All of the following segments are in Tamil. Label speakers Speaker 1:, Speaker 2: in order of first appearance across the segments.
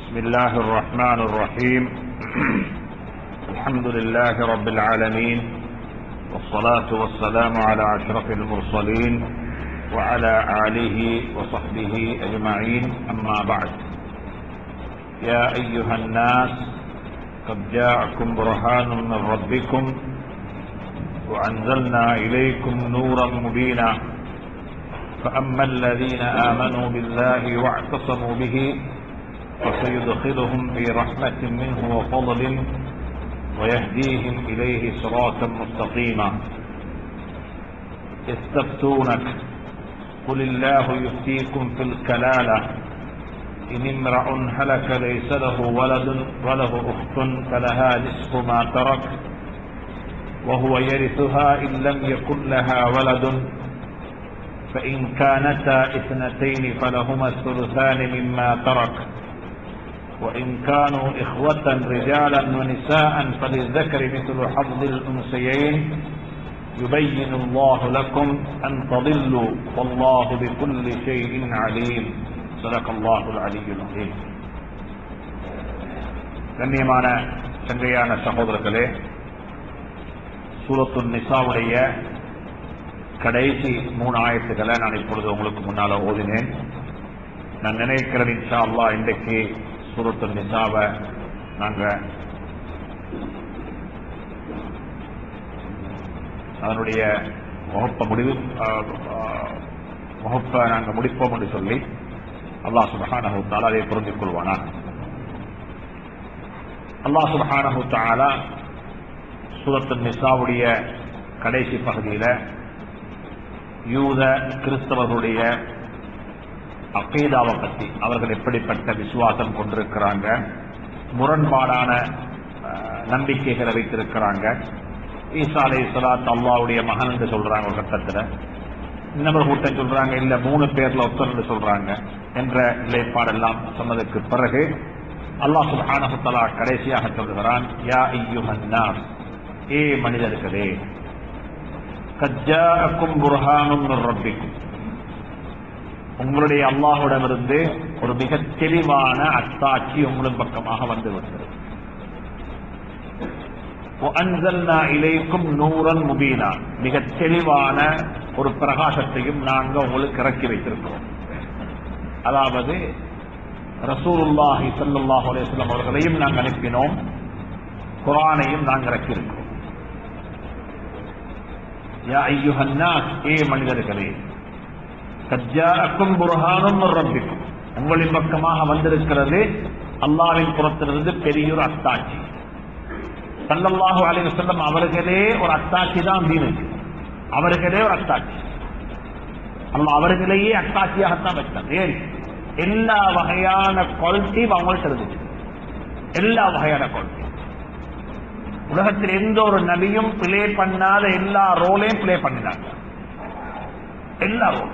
Speaker 1: بسم الله الرحمن الرحيم الحمد لله رب العالمين والصلاة والسلام على أشرف المرسلين وعلى آله وصحبه أجمعين أما بعد يا أيها الناس قد جاءكم برهان من ربكم وأنزلنا إليكم نورا مبينا فأما الذين آمنوا بالله واعتصموا به فسيدخلهم في رحمة منه وفضل ويهديهم إليه صراطا مستقيما يستفتونك قل الله يفتيكم في الكلالة إن امرأ هلك ليس له ولد وله أخت فلها نصف ما ترك وهو يرثها إن لم يكن لها ولد فإن كانتا اثنتين فلهما الثلثان مما ترك وإن كانوا إخوة رجالا ونساء فللذكر مثل حظ الأنثيين يبين الله لكم أن تضلوا والله بكل شيء عليم صدق الله العلي العظيم கண்ணியமான சங்கையான சகோதரர்களே சூரத்து நிசாவுடைய கடைசி மூணு ஆயத்துக்களை நான் இப்பொழுது உங்களுக்கு முன்னால ஓதினேன் நான் நினைக்கிறேன் இன்ஷா அல்லா இன்றைக்கு சூரத்து நிசாவை நாங்க அதனுடைய வகுப்பை முடிவு வகுப்பை நாங்கள் முடிப்போம் என்று சொல்லி அல்லாஹ் சுபஹானஹு தாலா அதை புரிஞ்சுக் கொள்வானா அல்லாஹ் சுபஹானஹு தாலா சூரத்து நிசாவுடைய கடைசி பகுதியில் யூத கிறிஸ்தவர்களுடைய அக்கீதாவை பற்றி அவர்கள் எப்படிப்பட்ட விசுவாசம் கொண்டிருக்கிறாங்க முரண்பாடான நம்பிக்கைகளை வைத்திருக்கிறாங்க ஈசா அலை சலாத் அல்லாவுடைய மகன் என்று சொல்றாங்க ஒரு கட்டத்தில் இன்னொரு கூட்டம் சொல்றாங்க இல்ல மூணு பேர்ல ஒத்தர் சொல்றாங்க என்ற நிலைப்பாடெல்லாம் சொன்னதுக்கு பிறகு அல்லாஹ் சுல்ஹானஹுத்தலா கடைசியாக சொல்லுகிறான் யா ஐயுஹன்னாஸ் ஏ மனிதர்களே கஜாக்கும் புர்ஹானும் ரப்பிக்கும் உங்களுடைய அல்லாஹுடமிருந்து ஒரு மிக தெளிவான அத்தாட்சி உங்களின் பக்கமாக வந்து விட்டது இலைக்கும் நூறன் முபீனா மிக தெளிவான ஒரு பிரகாசத்தையும் நாங்கள் உங்களுக்கு இறக்கி வைத்திருக்கிறோம் அதாவது ரசூலுல்லாஹி சல்லாஹ் அலேஸ்லாம் அவர்களையும் நாங்கள் அனுப்பினோம் குரானையும் நாங்கள் இறக்கியிருக்கிறோம் யா ஐயுஹன்னாஸ் ஏ மனிதர்களே கஜாக்கும் புரஹானும் ரப்பிக்கும் உங்களின் பக்கமாக வந்திருக்கிறது அல்லாவின் புறத்திலிருந்து பெரியோர் அத்தாட்சி சல்லல்லாஹு அலைஹி வஸல்லம் அவர்களே ஒரு அத்தாட்சி தான் தீனுக்கு அவர்களே ஒரு அத்தாட்சி அல்லாஹ் அவர்களையே அத்தாட்சியாகத்தான் வச்சாங்க ஏன் எல்லா வகையான குவாலிட்டியும் அவங்கள்ட்ட இருந்துச்சு எல்லா வகையான குவாலிட்டி உலகத்தில் எந்த ஒரு நபியும் பிளே பண்ணாத எல்லா ரோலையும் பிளே பண்ணினாங்க எல்லா ரோலும்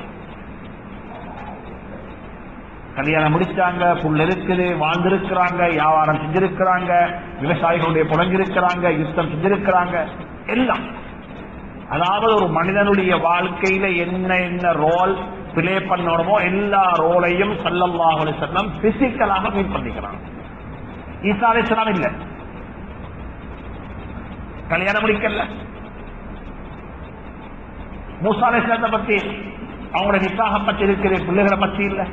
Speaker 1: கல்யாணம் முடிச்சாங்க புல் இருக்குது வாழ்ந்திருக்கிறாங்க வியாபாரம் செஞ்சிருக்கிறாங்க விவசாயிகளுடைய புலஞ்சிருக்கிறாங்க யுத்தம் செஞ்சிருக்கிறாங்க எல்லாம் அதாவது ஒரு மனிதனுடைய வாழ்க்கையில என்ன என்ன ரோல் பிளே பண்ணணுமோ எல்லா ரோலையும் சல்லல்லாஹ் செல்லம் பிசிக்கலாக மீட் பண்ணிக்கிறாங்க ஈசா அலிஸ்லாம் இல்ல கல்யாணம் முடிக்கல மூசா அலிஸ்லாத்தை பத்தி அவங்களோட நிக்காக பத்தி இருக்கிற பிள்ளைகளை பத்தி இல்லை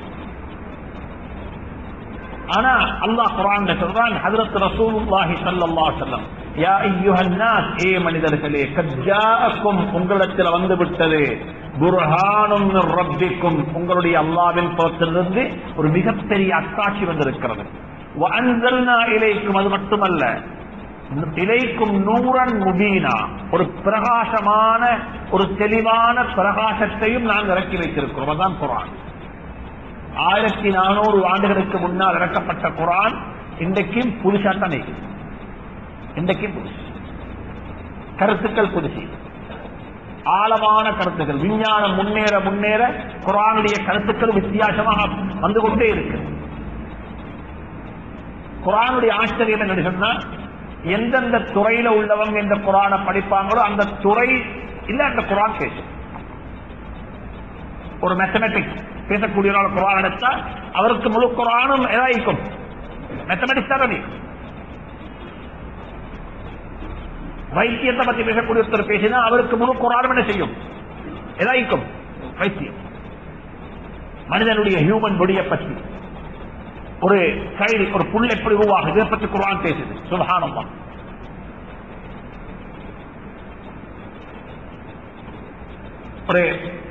Speaker 1: ஆனா அல்லாஹ் குரான் சொல்றான் ஹஜரத் ரசூலுல்லாஹி ஸல்லல்லாஹு அலைஹி வஸல்லம் யா அய்யுஹன் நாஸ் ஏ மனிதர்களே கஜாஅக்கும் உங்களிடத்தில் வந்து விட்டது புர்ஹானும் மின் ரப்பிக்கும் உங்களுடைய அல்லாஹ்வின் புறத்திலிருந்து ஒரு மிகப்பெரிய அத்தாட்சி வந்திருக்கிறது வஅன்சல்னா இலைக்கும் அது மட்டுமல்ல இலைக்கும் நூறன் முபீனா ஒரு பிரகாசமான ஒரு தெளிவான பிரகாசத்தையும் நாங்கள் இறக்கி வைத்திருக்கிறோம் அதான் குரான் ஆயிரத்தி நானூறு ஆண்டுகளுக்கு முன்னால் இறக்கப்பட்ட குரான் இன்றைக்கும் புதுசா தான் இன்றைக்கும் புதுசு கருத்துக்கள் புதுசு ஆழமான கருத்துக்கள் விஞ்ஞானம் முன்னேற முன்னேற குரானுடைய கருத்துக்கள் வித்தியாசமாக வந்து கொண்டே இருக்கு குரானுடைய ஆச்சரியம் என்ன சொன்னா எந்தெந்த துறையில உள்ளவங்க இந்த குரானை படிப்பாங்களோ அந்த துறை இல்ல அந்த குரான் பேசும் ஒரு மேத்தமெட்டிக்ஸ் பேசக்கூடிய குரான் எடுத்தா அவருக்கு முழு குரானும் எதாயிருக்கும் மேத்தமெட்டிக்ஸ் தான் நீ வைத்தியத்தை பத்தி பேசக்கூடிய ஒருத்தர் பேசினா அவருக்கு முழு குரான் என்ன செய்யும் எதாய்க்கும் வைத்தியம் மனிதனுடைய ஹியூமன் பொடியை பற்றி ஒரு சைடு ஒரு புல் எப்படி உருவாகுது இதை பற்றி குரான் பேசுது சுபஹானல்லாஹ் ஒரு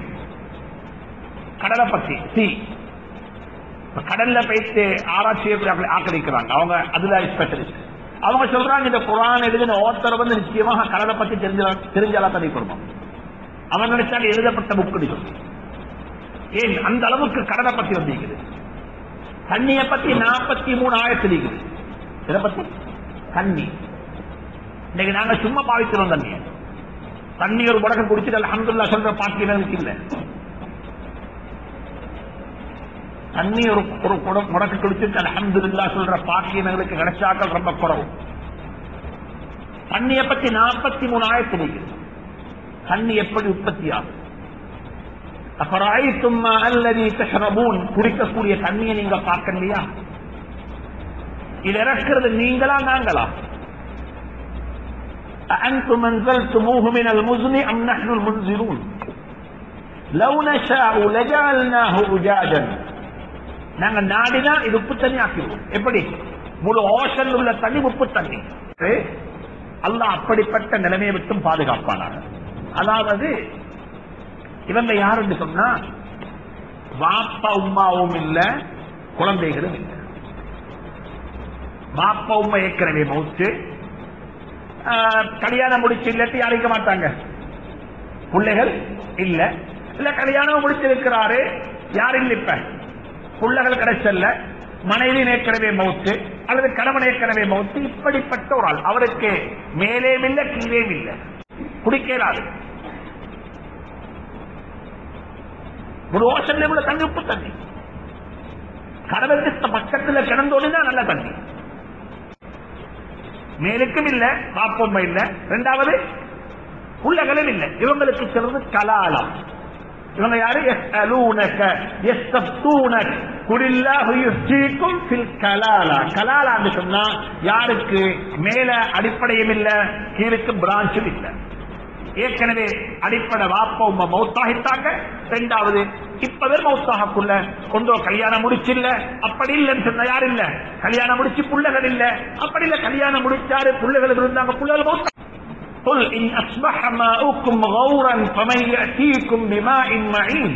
Speaker 1: கடலை பத்தி சி இப்ப கடல்ல போயிட்டு ஆராய்ச்சி செய்யக்கூடிய ஆக்கிரமிக்கிறாங்க அவங்க அதுல ஸ்பெஷலிஸ்ட் அவங்க சொல்றாங்க இந்த குரான் எழுதின ஓத்தர் வந்து நிச்சயமாக கடலை பத்தி தெரிஞ்ச தெரிஞ்சாலா தனி கொடுப்போம் அவன் நினைச்சால் எழுதப்பட்ட புக்கு சொல்லி ஏன் அந்த அளவுக்கு கடலை பத்தி வந்திருக்குது தண்ணியை பத்தி நாற்பத்தி மூணு ஆயிரத்தில் இருக்குது இதை பத்தி தண்ணி இன்னைக்கு நாங்க சும்மா பாவிக்கிறோம் தண்ணியை தண்ணி ஒரு முடக்கம் குடிச்சிட்டு அல்ஹம்துலில்லாஹ் சொல்ற பாக்கியங்களுக்கு இல்ல தண்ணி ஒரு ஒரு குடம் முடக்கு குடிச்சிட்டு அல்ஹம்துலில்லாஹ் சொல்ற பாக்கியங்களுக்கு கிடைச்சாக்கள் ரொம்ப குறவு தண்ணியை பத்தி நாற்பத்தி மூணு ஆயிரத்தில் இருக்குது தண்ணி எப்படி உற்பத்தி ஆகும் அபராயித்தும் அல்லது தஷரபூன் குடிக்கக்கூடிய தண்ணியை நீங்க பார்க்கலையா இது இறக்கிறது நீங்களா நாங்களா أأنتم أنزلتموه من المزن أم نحن المنزلون لو نشاء لجعلناه أجاجا நாங்க நாடினா இது உப்பு தண்ணி ஆக்கிடுவோம் எப்படி முழு ஓஷன் உள்ள தண்ணி உப்பு தண்ணி அல்லாஹ் அப்படிப்பட்ட நிலைமையை விட்டும் பாதுகாப்பானாங்க அதாவது இவங்க யாருன்னு சொன்னா வாப்பா உமாவும் இல்ல குழந்தைகளும் இல்ல வாப்பா உமா ஏற்கனவே மவுத்து ஆஹ், கல்யாணம் முடிச்சு இல்லாட்டி யாரிக்க மாட்டாங்க பிள்ளைகள் இல்ல இல்ல கல்யாணம் முடிச்சிருக்கிறாரு யார் இல்ல இப்ப பிள்ளைகள் கிடைச்சல்ல மனைவி ஏற்கனவே மவுத்து அல்லது கணவன் ஏற்கனவே மவுத்து இப்படிப்பட்ட ஒரு ஆள் அவருக்கு மேலேயும் இல்ல கீழேயும் இல்ல குடிக்கிறாரு ஒரு ஓசன்ல உள்ள தண்ணி உப்பு தண்ணி கடலுக்கு பக்கத்துல கிடந்தோடுதான் நல்ல தண்ணி மேலுக்கும் இல்ல பாப்பொம்மை இல்ல ரெண்டாவது உள்ளகளும் இல்ல இவங்களுக்கு சொல்றது கலாலம் இவங்க யாரு يسألونك يستفتونك قل الله يفتيكم في الكلالة கலாலான்னு சொன்னா யாருக்கு மேல அடிப்படையும் இல்ல கீழுக்கு பிரான்ச்சும் இல்ல ஏற்கனவே அடிப்படை வாப்ப உம்ம மௌத்தாகிட்டாங்க ரெண்டாவது இப்பவே மௌத்தாகக்குள்ள கொண்டோ கல்யாணம் முடிச்சில்ல அப்படி இல்லைன்னு சொன்ன யாரு இல்ல கல்யாணம் முடிச்சு புள்ளைகள் இல்ல அப்படி இல்ல கல்யாணம் முடிச்சாரு புள்ளைகள் இருந்தாங்க புள்ளைகள் மௌத்தா قل إن أصبح ماؤكم غورا فمن يأتيكم بماء معين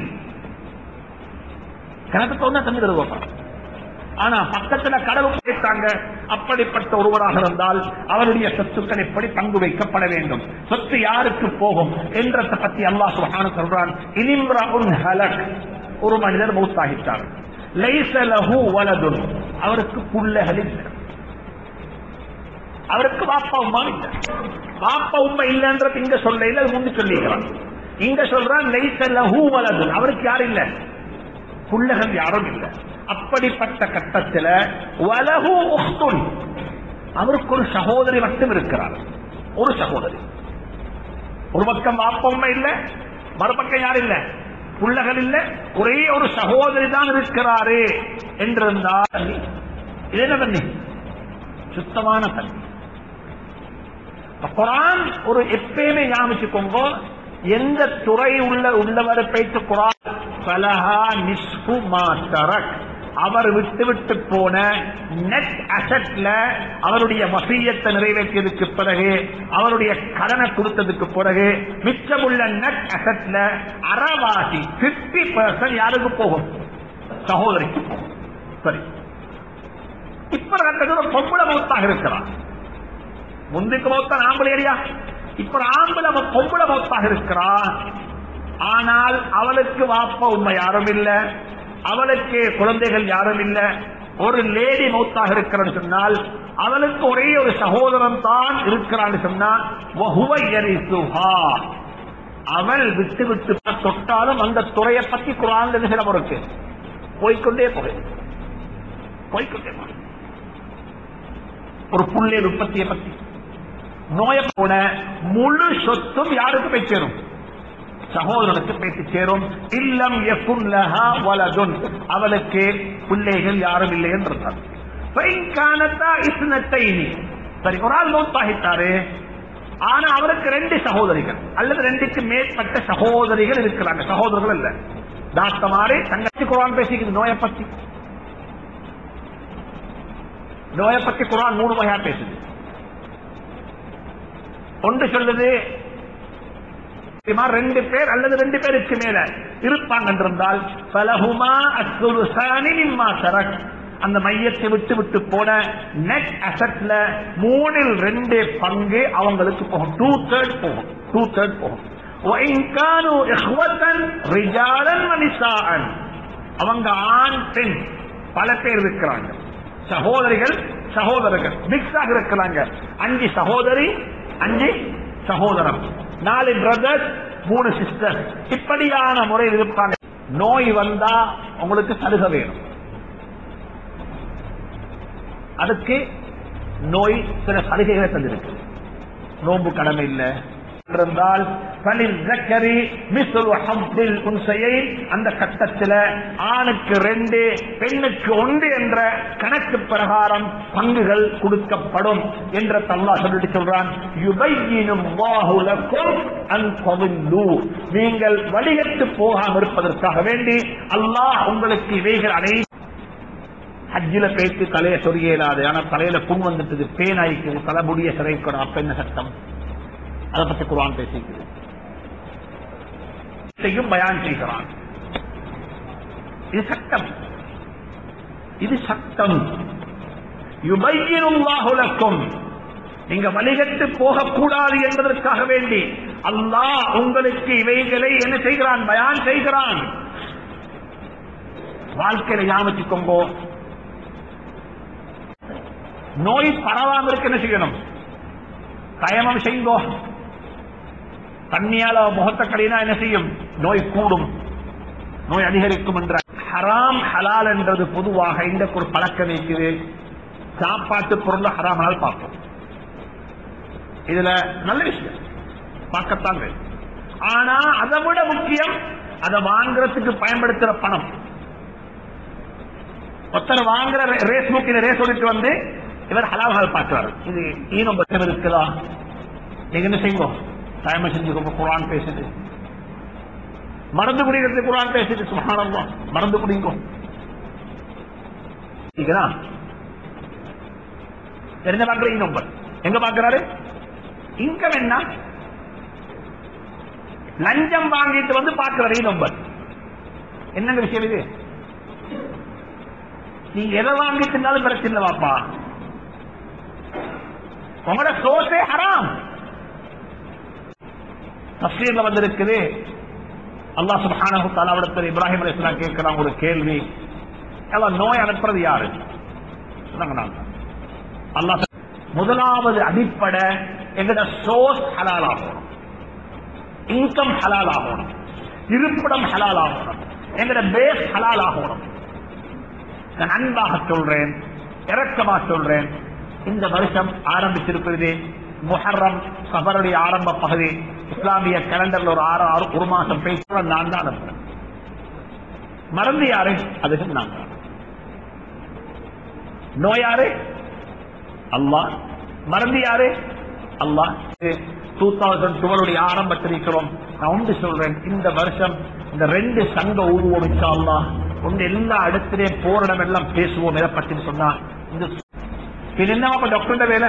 Speaker 1: கிணத்து தோணா தண்ணி தருவாப்பா ஆனா பக்கத்துல கடல் போயிட்டாங்க அப்படிப்பட்ட ஒருவராக இருந்தால் அவருடைய சொத்துக்கள் எப்படி பங்கு வைக்கப்பட வேண்டும் சொத்து யாருக்கு போகும் என்றதை பத்தி அல்லாஹ் சுப்ஹானஹு சொல்றான் இனிம்ரஉன் ஹலக் ஒரு மனிதர் மௌத்தாகிட்டார் லைஸ லஹு வலதுன் அவருக்கு புள்ளைகள் இல்லை அவருக்கு வாப்பா உமா இல்ல வாப்பா உமா இல்லன்றது இங்க சொல்ல இல்ல முன்னு சொல்லிக்கிறான் இங்க சொல்றான் லைஸ லஹு வலதுன் அவருக்கு யாரும் இல்ல புள்ளகள் யாரும் இல்ல அப்படிப்பட்ட கட்டத்தில் வலகு உஹ்துன் அவருக்கு ஒரு சகோதரி மட்டும் இருக்கிறார் ஒரு சகோதரி ஒரு பக்கம் வாப்பம்மை இல்ல மறுபக்கம் யார் இல்ல புள்ளகள் இல்ல ஒரே ஒரு சகோதரி தான் இருக்கிறாரு என்றிருந்தால் இது என்ன தண்ணி சுத்தமான தண்ணி இப்ப குரான் ஒரு எப்பயுமே ஞாபகிச்சுக்கோங்க எந்த துறை உள்ள உள்ளவரை பேச்சு குரான் பலஹா நிஸ்பு மாத்தரக் அவர் விட்டு விட்டு போன நெட் அசட்ல அவருடைய வசியத்தை நிறைவேற்றியதுக்கு பிறகு அவருடைய கடனை கொடுத்ததுக்கு பிறகு மிச்சமுள்ள நெட் அசட்ல அறவாசி பிப்டி பர்சன்ட் யாருக்கு போகும் சகோதரிக்கு போகும் சரி இப்ப நடந்தது ஒரு பொம்பளை மௌத்தாக இருக்கிறான் முந்துக்கு மௌத்தான் ஆம்பளை ஏரியா இப்ப ஆம்பளை அவன் பொம்பளை மௌத்தாக இருக்கிறான் ஆனால் அவளுக்கு வாப்ப உண்மை யாரும் இல்ல அவளுக்கு குழந்தைகள் யாரும் இல்ல ஒரு லேடி மௌத்தாக இருக்கிறன்னு சொன்னால் அவளுக்கு ஒரே ஒரு சகோதரன் தான் இருக்கிறான்னு சொன்னா வஹுவ யரிசுஹா. அவள் விட்டு விட்டு தொட்டாலும் அந்த துறையை பத்தி குரான் சில இருக்கு போய்க்கொண்டே போய் போய்க்கொண்டே போய் ஒரு புள்ளேர் உற்பத்தியை பத்தி நோய போன முழு சொத்தும் யாருக்கு போய் சேரும் சகோதரனுக்கு போய் சேரும் இல்லம் யகுன் லஹா வலதுன் அவளுக்கு பிள்ளைகள் யாரும் இல்லை என்றார் பைங்கானத்தா இஸ்னத்தைனி சரி ஒரு ஆள் மௌத்தாகிட்டாரு ஆனா அவருக்கு ரெண்டு சகோதரிகள் அல்லது ரெண்டுக்கு மேற்பட்ட சகோதரிகள் இருக்கிறாங்க சகோதரர்கள் இல்ல தாத்தமாரி தங்கச்சி குரான் பேசிக்குது நோயை பத்தி நோயை பத்தி குரான் மூணு வகையா பேசுது ஒன்று சொல்லுது சுமார் ரெண்டு பேர் அல்லது ரெண்டு பேருக்கு மேல இருப்பாங்க என்றிருந்தால் பலகுமா அசுலுசானி நிம்மா சரக் அந்த மையத்தை விட்டு விட்டு போன நெட் அசட்ல மூணில் ரெண்டு பங்கு அவங்களுக்கு போகும் டூ தேர்ட் போகும் டூ தேர்ட் போகும் وإن كانوا إخوة رجالا ونساء அவங்க ஆண் பெண் பல பேர் இருக்கிறாங்க சகோதரிகள் சகோதரர்கள் மிக்ஸ் ஆக இருக்கிறாங்க அஞ்சு சகோதரி அஞ்சு சகோதரம் நாலு பிரதர்ஸ் மூணு சிஸ்டர் இப்படியான முறையில் இருப்பாங்க நோய் வந்தா உங்களுக்கு சலுகை வேணும் அதுக்கு நோய் சில சலுகைகளை தந்திருக்கு நோன்பு கடமை இல்லை இருந்தால் பலில் ஜக்கரி மிஸ்ரு ஹப்தில் உன்சையை அந்த கட்டத்தில் ஆணுக்கு ரெண்டு பெண்ணுக்கு ஒன்று என்ற கணக்கு பிரகாரம் பங்குகள் கொடுக்கப்படும் என்ற தல்லா சொல்லிட்டு சொல்றான் யுபையினும் வாஹுலக்கும் அன்பவில்லு நீங்கள் வழிகட்டு போகாமல் இருப்பதற்காக வேண்டி அல்லாஹ் உங்களுக்கு இவைகள் அனை ஹஜ்ஜில பேத்து தலையை சொரியலாது ஆனா தலையில புண் வந்துட்டது பேனாய்க்கு தலைமுடிய சிறைக்கணும் அப்ப என்ன சட்டம் அதை பத்தி குரான் பேசிக்கிறது செய்யும் பயான் செய்கிறான் இது சட்டம் இது சட்டம் யுபையினுல்லாஹுலக்கும் நீங்க வழிகட்டு போகக்கூடாது என்பதற்காக வேண்டி அல்லாஹ் உங்களுக்கு இவைகளை என்ன செய்கிறான் பயான் செய்கிறான் வாழ்க்கையில ஞாபகிக்கோங்கோ நோய் பரவாம இருக்கு என்ன செய்யணும் தயமம் செய்யுங்கோ தண்ணியால முகத்தை கடினா என்ன செய்யும் நோய் கூடும் நோய் அதிகரிக்கும் என்ற ஹராம் ஹலால் என்றது பொதுவாக இந்த ஒரு பழக்கம் இருக்குது சாப்பாட்டு பொருள் ஹராமல் பார்ப்போம் இதுல நல்ல விஷயம் பார்க்கத்தான் வேண்டும் ஆனா அதை விட முக்கியம் அதை வாங்குறதுக்கு பயன்படுத்துற பணம் ஒருத்தர் வாங்குற ரேஸ் புக்கின ரேஸ் ஓடிட்டு வந்து இவர் ஹலால் ஹலால் பார்க்கிறார் இது ஈனம் பட்சம் இருக்குதா நீங்க என்ன செய்யுங்க தயமை செஞ்சுக்கோங்க குரான் பேசுது மறந்து குடிக்கிறது குரான் பேசுது சுகானம்மா மறந்து குடிங்கோ சரிங்களா? என்ன பார்க்கிற ஈ நம்பர் எங்க பார்க்கிறாரு இன்கம் என்ன லஞ்சம் வாங்கிட்டு வந்து பார்க்கிறாரு ஈ நம்பர் என்னங்க விஷயம் இது நீங்க எதை வாங்கிட்டு இருந்தாலும் பிரச்சனை இல்லை வாப்பா உங்களோட சோர்ஸே ஹராம் தப்சீர்ல வந்திருக்குது அல்லாஹ் சுப்ஹானஹு தஆலாவிடத்தில் இப்ராஹிம் அலைஹிஸ்ஸலாம் கேட்கிறாங்க ஒரு கேள்வி எல்லாம் நோய் அனுப்புறது யாரு சொன்னாங்க நான் தான். அல்லாஹ் சொ- முதலாவது அடிப்படை எங்கட சோர்ஸ் ஹலால் ஆகணும் இன்கம் ஹலால் ஆகணும் இருப்பிடம் ஹலால் ஆகணும் எங்கட பேஸ் ஹலால் ஆகணும் நான் அன்பாக சொல்றேன் இரக்கமா சொல்றேன் இந்த வருஷம் ஆரம்பிச்சிருக்கிறது முஹர்ரம் சபருடைய ஆரம்ப பகுதி இஸ்லாமிய கேலண்டர்ல ஒரு ஆறு ஆறு ஒரு மாசம் பேச நான் தான் அனுப்புறேன் மறந்து யாரு அதுக்கு நான் தான் நோயாரு அல்லாஹ் மறந்து யாரு அல்லாஹ் டூ தௌசண்ட் டுவெலுடைய ஆரம்பத்தில் இருக்கிறோம் நான் ஒன்று சொல்றேன் இந்த வருஷம் இந்த ரெண்டு சங்க ஊர்வம் இன்ஷா அல்லாஹ் ஒன்று எல்லா இடத்திலையும் போரிடம் எல்லாம் பேசுவோம் எதை பற்றி சொன்னா இந்த இது என்ன டாக்டர் வேலை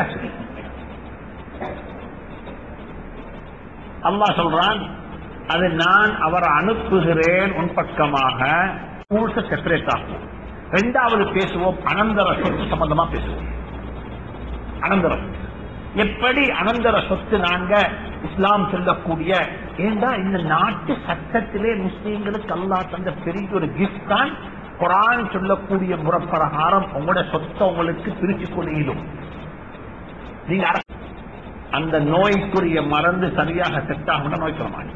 Speaker 1: அல்லாஹ் சொல்றான் அது நான் அவரை அனுப்புகிறேன் உன் பக்கமாக ரூல்ஸை செப்பரேட் ஆகும் ரெண்டாவது பேசுவோம் அனந்தர சொத்து சம்பந்தமா பேசுவோம் அனந்தரம் எப்படி அனந்தர சொத்து நாங்க இஸ்லாம் சொல்லக்கூடிய ஏண்டா இந்த நாட்டு சட்டத்திலே முஸ்லீம்களுக்கு அல்லாஹ் தந்த பெரிய ஒரு கிஃப்ட் தான் குரான் சொல்லக்கூடிய முறப்பிரகாரம் உங்களோட சொத்தை உங்களுக்கு பிரிச்சு கொள்ளிடும் நீங்க அர- அந்த நோய்க்குரிய மருந்து சரியாக செட் ஆகணும் நோய் சொல்ல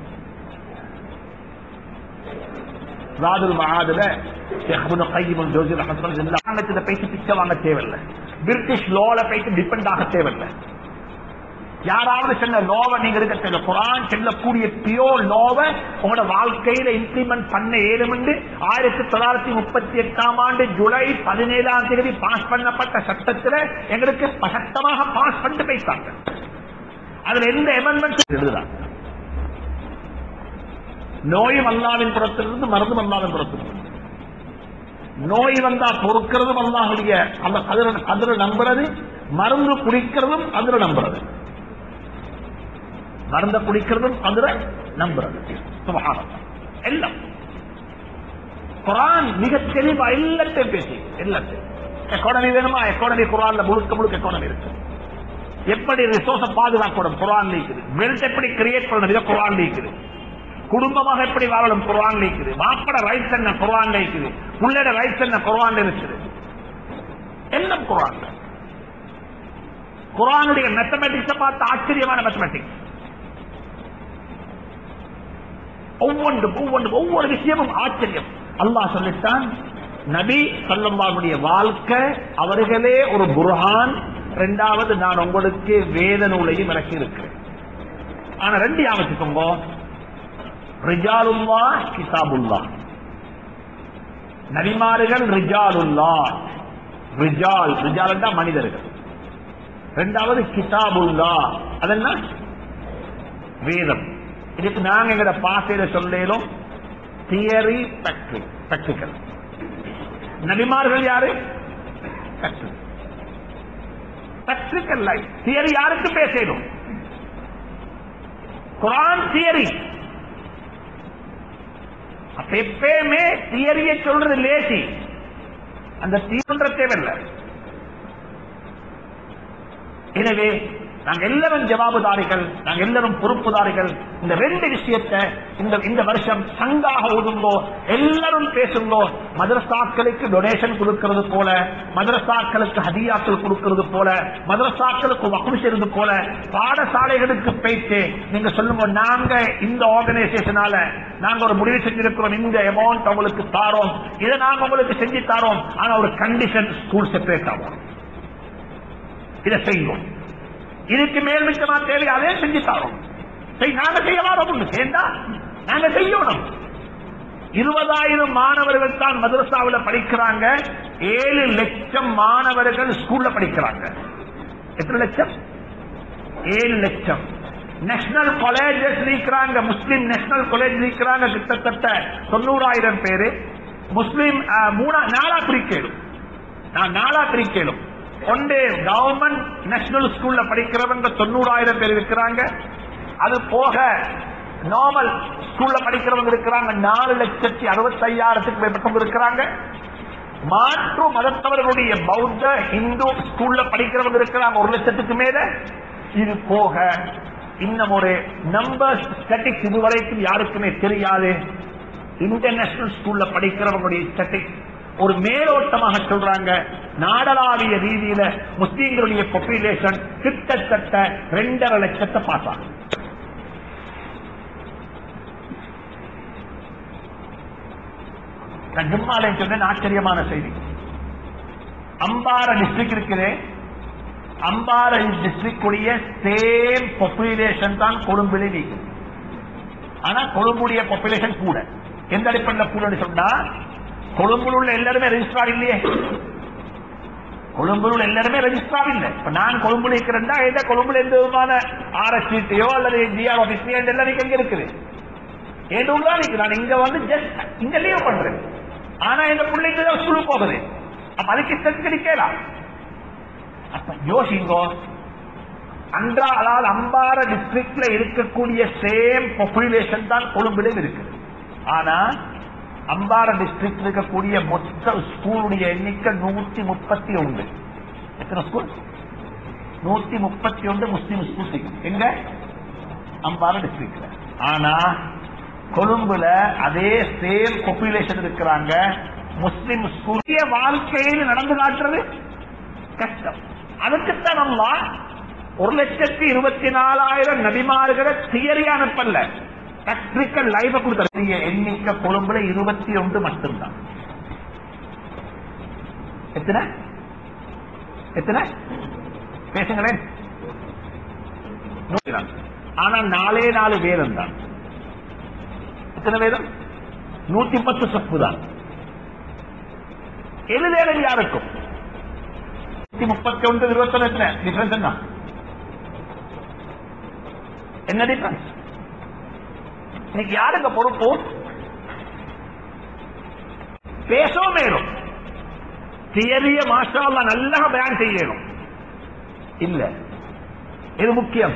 Speaker 1: ராதுல் மகாதுல ஷேഖ்புன் கையிமுல் ஜோசி ரஹமத்துல்லாஹி பேசி பிச்சை வாங்க தேவையில்லை பிரிட்டிஷ் லோல போயிட்டு டிபெண்ட் ஆக தேவையில்லை யாராவது சொன்ன லோவை நீங்க இருக்க தெரியல குரான் செல்லக்கூடிய பியோ லோவை உங்களோட வாழ்க்கையில இம்ப்ளிமெண்ட் பண்ண ஏழுமென்று ஆயிரத்தி தொள்ளாயிரத்தி முப்பத்தி எட்டாம் ஆண்டு ஜூலை பதினேழாம் தேதி பாஸ் பண்ணப்பட்ட சட்டத்துல எங்களுக்கு சட்டமாக பாஸ் பண்ணிட்டு போயிட்டாங்க அதுல எந்த எமெண்ட்மெண்ட் எழுதுறாங்க நோயும் அல்லாவின் புறத்திலிருந்து மருந்தும் அல்லாவின் புறத்திலிருந்து நோய் வந்தா பொறுக்கிறதும் அல்லாஹுடைய அந்த கதிர கதிர நம்புறது மருந்து குடிக்கிறதும் அதுல நம்புறது மருந்த குடிக்கிறதும் அதுல நம்புறது சுபஹானல்லாஹ். எல்லாம் குரான் மிக தெளிவா எல்லாத்தையும் பேசி எல்லாத்தையும் எக்கானமி வேணுமா எக்கானமி குரான்ல முழுக்க முழுக்க எக்கானமி இருக்கு எப்படி ரிசோர்ஸ பாதுகாக்கணும் குரான் இருக்குது வெல்த் எப்படி கிரியேட் பண்ணணும் இதை குரான் இருக்குது குடும்பமாக எப்படி வாழணும் குரான் இருக்குது மாப்பட ரைட்ஸ் என்ன குரான் இருக்குது புள்ளட ரைட்ஸ் என்ன குரான் இருக்குது எல்லாம் குரான் குரானுடைய மேத்தமெட்டிக்ஸ பார்த்து ஆச்சரியமான மேத்தமெட்டிக்ஸ் ஒவ்வொன்றும் ஒவ்வொன்றும் ஒவ்வொரு விஷயமும் ஆச்சரியம் அல்லாஹ் சொல்லிட்டான் நபி சல்லல்லாஹுடைய வாழ்க்கை அவர்களே ஒரு புர்ஹான் இரண்டாவது நான் உங்களுக்கு வேத நூலையும் இறக்கி இருக்கிறேன் ஆனா ரெண்டு யாவத்துக்கும்போ ரிஜாலுல்லா கிதாபுல்லா நபிமார்கள் ரிஜாலுல்லா ரிஜால் ரிஜால் தான் மனிதர்கள் ரெண்டாவது கிதாபுல்லா அதென்ன வேதம் இதுக்கு நாங்க எங்கட பாசையில சொல்லேலும் தியரி பிராக்டிக்கல் நபிமார்கள் யாரு பிராக்டிக்கல் லைஃப் தியரி யாருக்கு பேசணும் குரான் தியரி அப்ப எப்பயுமே தியரிய சொல்றது லேசி அந்த தீவிர தேவையில்லை எனவே நாங்க எல்லாரும் ஜவாபுதாரிகள் நாங்க எல்லாரும் பொறுப்புதாரிகள் இந்த ரெண்டு விஷயத்தை இந்த இந்த வருஷம் சங்காக ஓதுங்கோ எல்லாரும் பேசுங்கோ மதரசாக்களுக்கு டொனேஷன் கொடுக்கிறது போல மதரசாக்களுக்கு ஹதியாக்கள் கொடுக்கிறது போல மதரசாக்களுக்கு வக்கம் செய்யறது போல பாடசாலைகளுக்கு போயிட்டு நீங்க சொல்லுங்க நாங்க இந்த ஆர்கனைசேஷனால நாங்க ஒரு முடிவு செஞ்சிருக்கிறோம் இந்த அமௌண்ட் உங்களுக்கு தாரோம் இதை நாங்க உங்களுக்கு செஞ்சு தாரோம் ஆனா ஒரு கண்டிஷன் ஸ்கூல் செப்பரேட் ஆகும் இதை செய்யும் இதுக்கு மேல் மிச்சமா தேவை அதே செஞ்சு தரோம் சரி நாங்க செய்யலாம் ஒண்ணு சேர்ந்தா நாங்க செய்யணும் இருபதாயிரம் மாணவர்கள் தான் மதரசாவில் படிக்கிறாங்க ஏழு லட்சம் மாணவர்கள் ஸ்கூல்ல படிக்கிறாங்க எத்தனை லட்சம் ஏழு லட்சம் நேஷனல் காலேஜஸ் இருக்கிறாங்க முஸ்லிம் நேஷனல் காலேஜ் இருக்கிறாங்க கிட்டத்தட்ட தொண்ணூறாயிரம் பேரு முஸ்லிம் அஹ், மூணா நாலா பிரிக்கலும் நான் நாலா பிரிக்கலும் ஒன்று கவர்மெண்ட் நேஷனல் ஸ்கூல்ல படிக்கிறவங்க தொண்ணூறாயிரம் பேர் இருக்கிறாங்க அது போக நார்மல் ஸ்கூல்ல படிக்கிறவங்க இருக்கிறாங்க நாலு லட்சத்தி அறுபத்தி ஐயாயிரத்துக்கு மேற்பட்டவங்க இருக்கிறாங்க மாற்று மதத்தவர்களுடைய பௌத்த இந்து ஸ்கூல்ல படிக்கிறவங்க இருக்கிறாங்க ஒரு லட்சத்துக்கு மேல இது போக இன்னும் ஒரு நம்பர் ஸ்டாட்டிக்ஸ் இதுவரைக்கும் யாருக்குமே தெரியாது இன்டர்நேஷனல் ஸ்கூல்ல படிக்கிறவங்களுடைய ஸ்டாட்டிக்ஸ் ஒரு மேலோட்டமாக சொல்றாங்க நாடளாவிய ரீதியில முஸ்லீம்களுடைய பாப்புலேஷன் கிட்டத்தட்ட ரெண்டரை லட்சத்தை பார்த்தாங்க நான் ஜும்மாலே சொன்னேன் ஆச்சரியமான செய்தி அம்பார டிஸ்ட்ரிக்ட் இருக்குது அம்பார டிஸ்ட்ரிக்ட் உடைய சேம் பாப்புலேஷன் தான் கொழும்புல நீக்குது ஆனா கொழும்புடைய பாப்புலேஷன் கூட எந்த அடிப்படையில் கூடன்னு சொன்னா கொழும்புல உள்ள எல்லாருமே ரெஜிஸ்ட்ரார் இல்லையே கொழும்புல உள்ள எல்லாருமே ரெஜிஸ்ட்ரார் இல்லை இப்ப நான் கொழும்புல இருக்கிறேன்னா எந்த கொழும்புல எந்த விதமான ஆர்எஸ்டியோ அல்லது ஜிஆர் ஆபீஸ்லயோ எல்லாம் நீங்க எங்க இருக்குது என் ஊர்ல இருக்கு நான் இங்க வந்து ஜஸ்ட் இங்க லீவ் பண்றேன் ஆனா எங்க பிள்ளைங்க தான் ஸ்கூலுக்கு போகுது அப்ப அதுக்கு இஷ்டத்துக்கு கிடைக்கலாம் அப்ப யோசிங்கோ அன்றா அதாவது அம்பார டிஸ்ட்ரிக்ட்ல இருக்கக்கூடிய சேம் பாப்புலேஷன் தான் கொழும்பிலும் இருக்குது ஆனா அம்பார டிஸ்ட்ரிக்ட் இருக்கக்கூடிய மொத்த ஸ்கூலுடைய எண்ணிக்கை நூத்தி முப்பத்தி ஒன்று எத்தனை ஸ்கூல் நூத்தி முப்பத்தி ஒன்று முஸ்லீம் ஸ்கூல் இருக்கு. எங்க அம்பார டிஸ்ட்ரிக்ட்ல ஆனா கொழும்புல அதே சேம் பாப்புலேஷன் இருக்கிறாங்க முஸ்லிம் ஸ்கூல் வாழ்க்கையில் நடந்து காட்டுறது கஷ்டம் அதுக்குத்தான் நம்ம ஒரு லட்சத்தி இருபத்தி நாலாயிரம் நபிமார்களை தியரி அனுப்பல பிராக்டிக்கல் லைஃப கொடுத்த எண்ணிக்கை கொழும்புல இருபத்தி ஒன்று மட்டும்தான் எத்தனை எத்தனை பேசுங்களேன் நூத்தி நாலு. ஆனா நாலே நாலு வேதம் தான் எத்தனை வேதம் நூத்தி பத்து சப்பு தான் எது வேதம் யாருக்கும் நூத்தி முப்பத்தி ஒன்று இருபத்தொன்னு என்ன டிஃபரன்ஸ் என்ன என்ன டிஃபரன்ஸ் இன்னைக்கு யாருங்க பொறுப்பு பேசவும் மேலும் தியரிய மாஷா அல்லாஹ் நல்லா பயன் செய்யணும் இல்ல இது முக்கியம்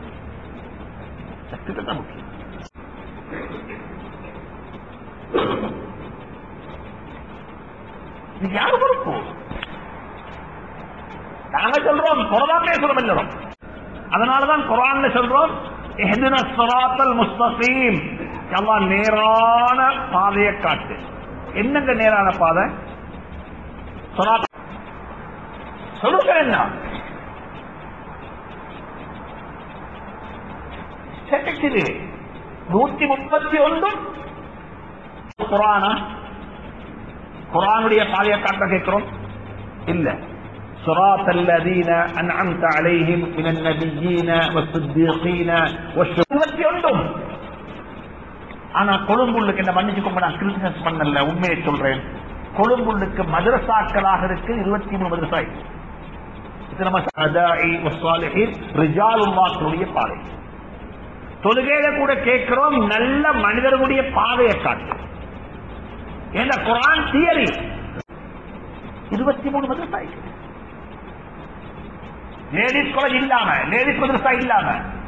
Speaker 1: சக்தி தான் முக்கியம் இது யாரு பொறுப்பு நாங்க சொல்றோம் குரான் பேசுறோம் எல்லாரும் அதனாலதான் குரான்ல சொல்றோம் இஹ்தின ஸிராத்தல் முஸ்தகீம் அல்லாஹ் நேரான பாதையை காட்டு என்னங்க நேரான பாதை ஸிராத் சொல்லுங்க என்ன செட்டக்சிது நூத்தி முப்பத்தி ஒன்று குரானா குரானுடைய பாதையை காட்ட கேட்கிறோம் இல்ல صراط الذين أنعمت عليهم من النبيين والصديقين والشهداء ஆனா கொழும்புள்ளுக்கு என்ன மன்னிச்சுக்கோங்க நான் கிரிட்டிசைஸ் பண்ணல உண்மையை சொல்றேன் கொழும்புள்ளுக்கு மதரசாக்களாக இருக்கு இருபத்தி மூணு மதரசா இது நம்ம சதாஇ வஸ்ஸாலிஹீன் ரிஜாலுல்லாஹ்வுடைய பாதை தொழுகையில கூட கேட்கிறோம் நல்ல மனிதர்களுடைய பாதையை காட்டு ஏன்னா குரான் தியரி இருபத்தி மூணு மதரசா லேடிஸ் காலேஜ் இல்லாம லேடிஸ் மதரசா இல்லாம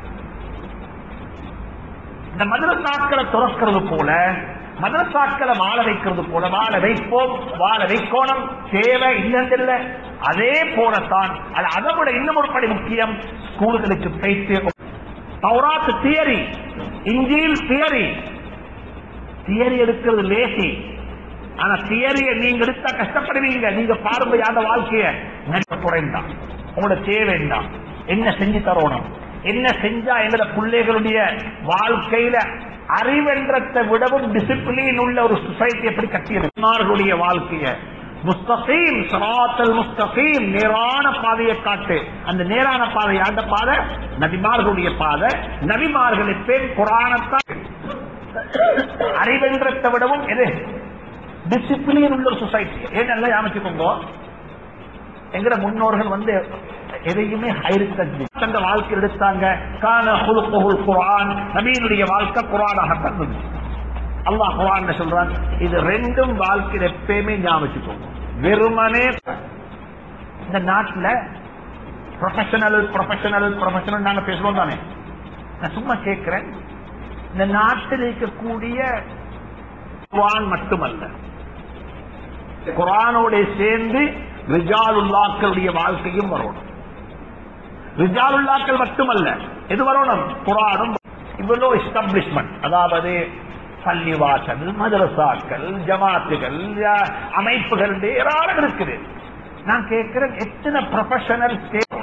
Speaker 1: இந்த மதரசாக்களை துறக்கிறது போல மதரசாக்களை வாழ வைக்கிறது போல வாழ வைப்போம் வாழ வைக்கோணம் தேவை இல்லைன்னு அதே போலத்தான் அது அதை விட இன்னும் ஒரு படி முக்கியம் ஸ்கூல்களுக்கு போயிட்டு பௌராத் தியரி இஞ்சில் தியரி தியரி எடுக்கிறது லேசி ஆனா தியரியை நீங்க எடுத்தா கஷ்டப்படுவீங்க நீங்க பாருங்க அந்த வாழ்க்கைய குறைந்தான் உங்களோட தேவை என்ன என்ன செஞ்சு தரணும் என்ன செஞ்சா எங்களோட பிள்ளைகளுடைய வாழ்க்கையில அறிவென்றத்தை விடவும் டிசிப்ளின் உள்ள ஒரு சொசைட்டி எப்படி கட்டியது வாழ்க்கைய முஸ்தகீம் சராத்தல் முஸ்தகீம் நேரான பாதையை காட்டு அந்த நேரான பாதை அந்த பாதை நபிமார்களுடைய பாதை நபிமார்களை பேர் புராணத்தான் அறிவென்றத்தை விடவும் எது டிசிப்ளின் உள்ள ஒரு சொசைட்டி ஏன் நல்லா அமைச்சுக்கோங்க எங்கட முன்னோர்கள் வந்து எதையுமே தந்த வாழ்க்கை எடுத்தாங்க கான ஹுலுகுல் குரான் நபீனுடைய வாழ்க்கை குரானாகத்தான் இருந்துச்சு அல்லாஹ் குரான் சொல்றான் இது ரெண்டும் வாழ்க்கையில் எப்பயுமே ஞாபகம் வெறுமனே இந்த நாட்டுல ப்ரொஃபஷனல் ப்ரொஃபஷனல் ப்ரொஃபஷனல் நாங்க பேசுறோம் தானே நான் சும்மா கேட்கிறேன் இந்த நாட்டில் இருக்கக்கூடிய குரான் மட்டுமல்ல குரானோட சேர்ந்து ரிஜாலுல்லாக்களுடைய வாழ்க்கையும் வரணும் ரிஜாலுல்லாக்கள் மட்டுமல்ல எது வரணும் குரானும் இவ்வளோ எஸ்டாப்ளிஷ்மெண்ட் அதாவது பள்ளிவாசல் மதரசாக்கள் ஜமாத்துகள் அமைப்புகள் ஏராளம் இருக்குது நான் கேட்கிறேன் எத்தனை ப்ரொஃபஷனல்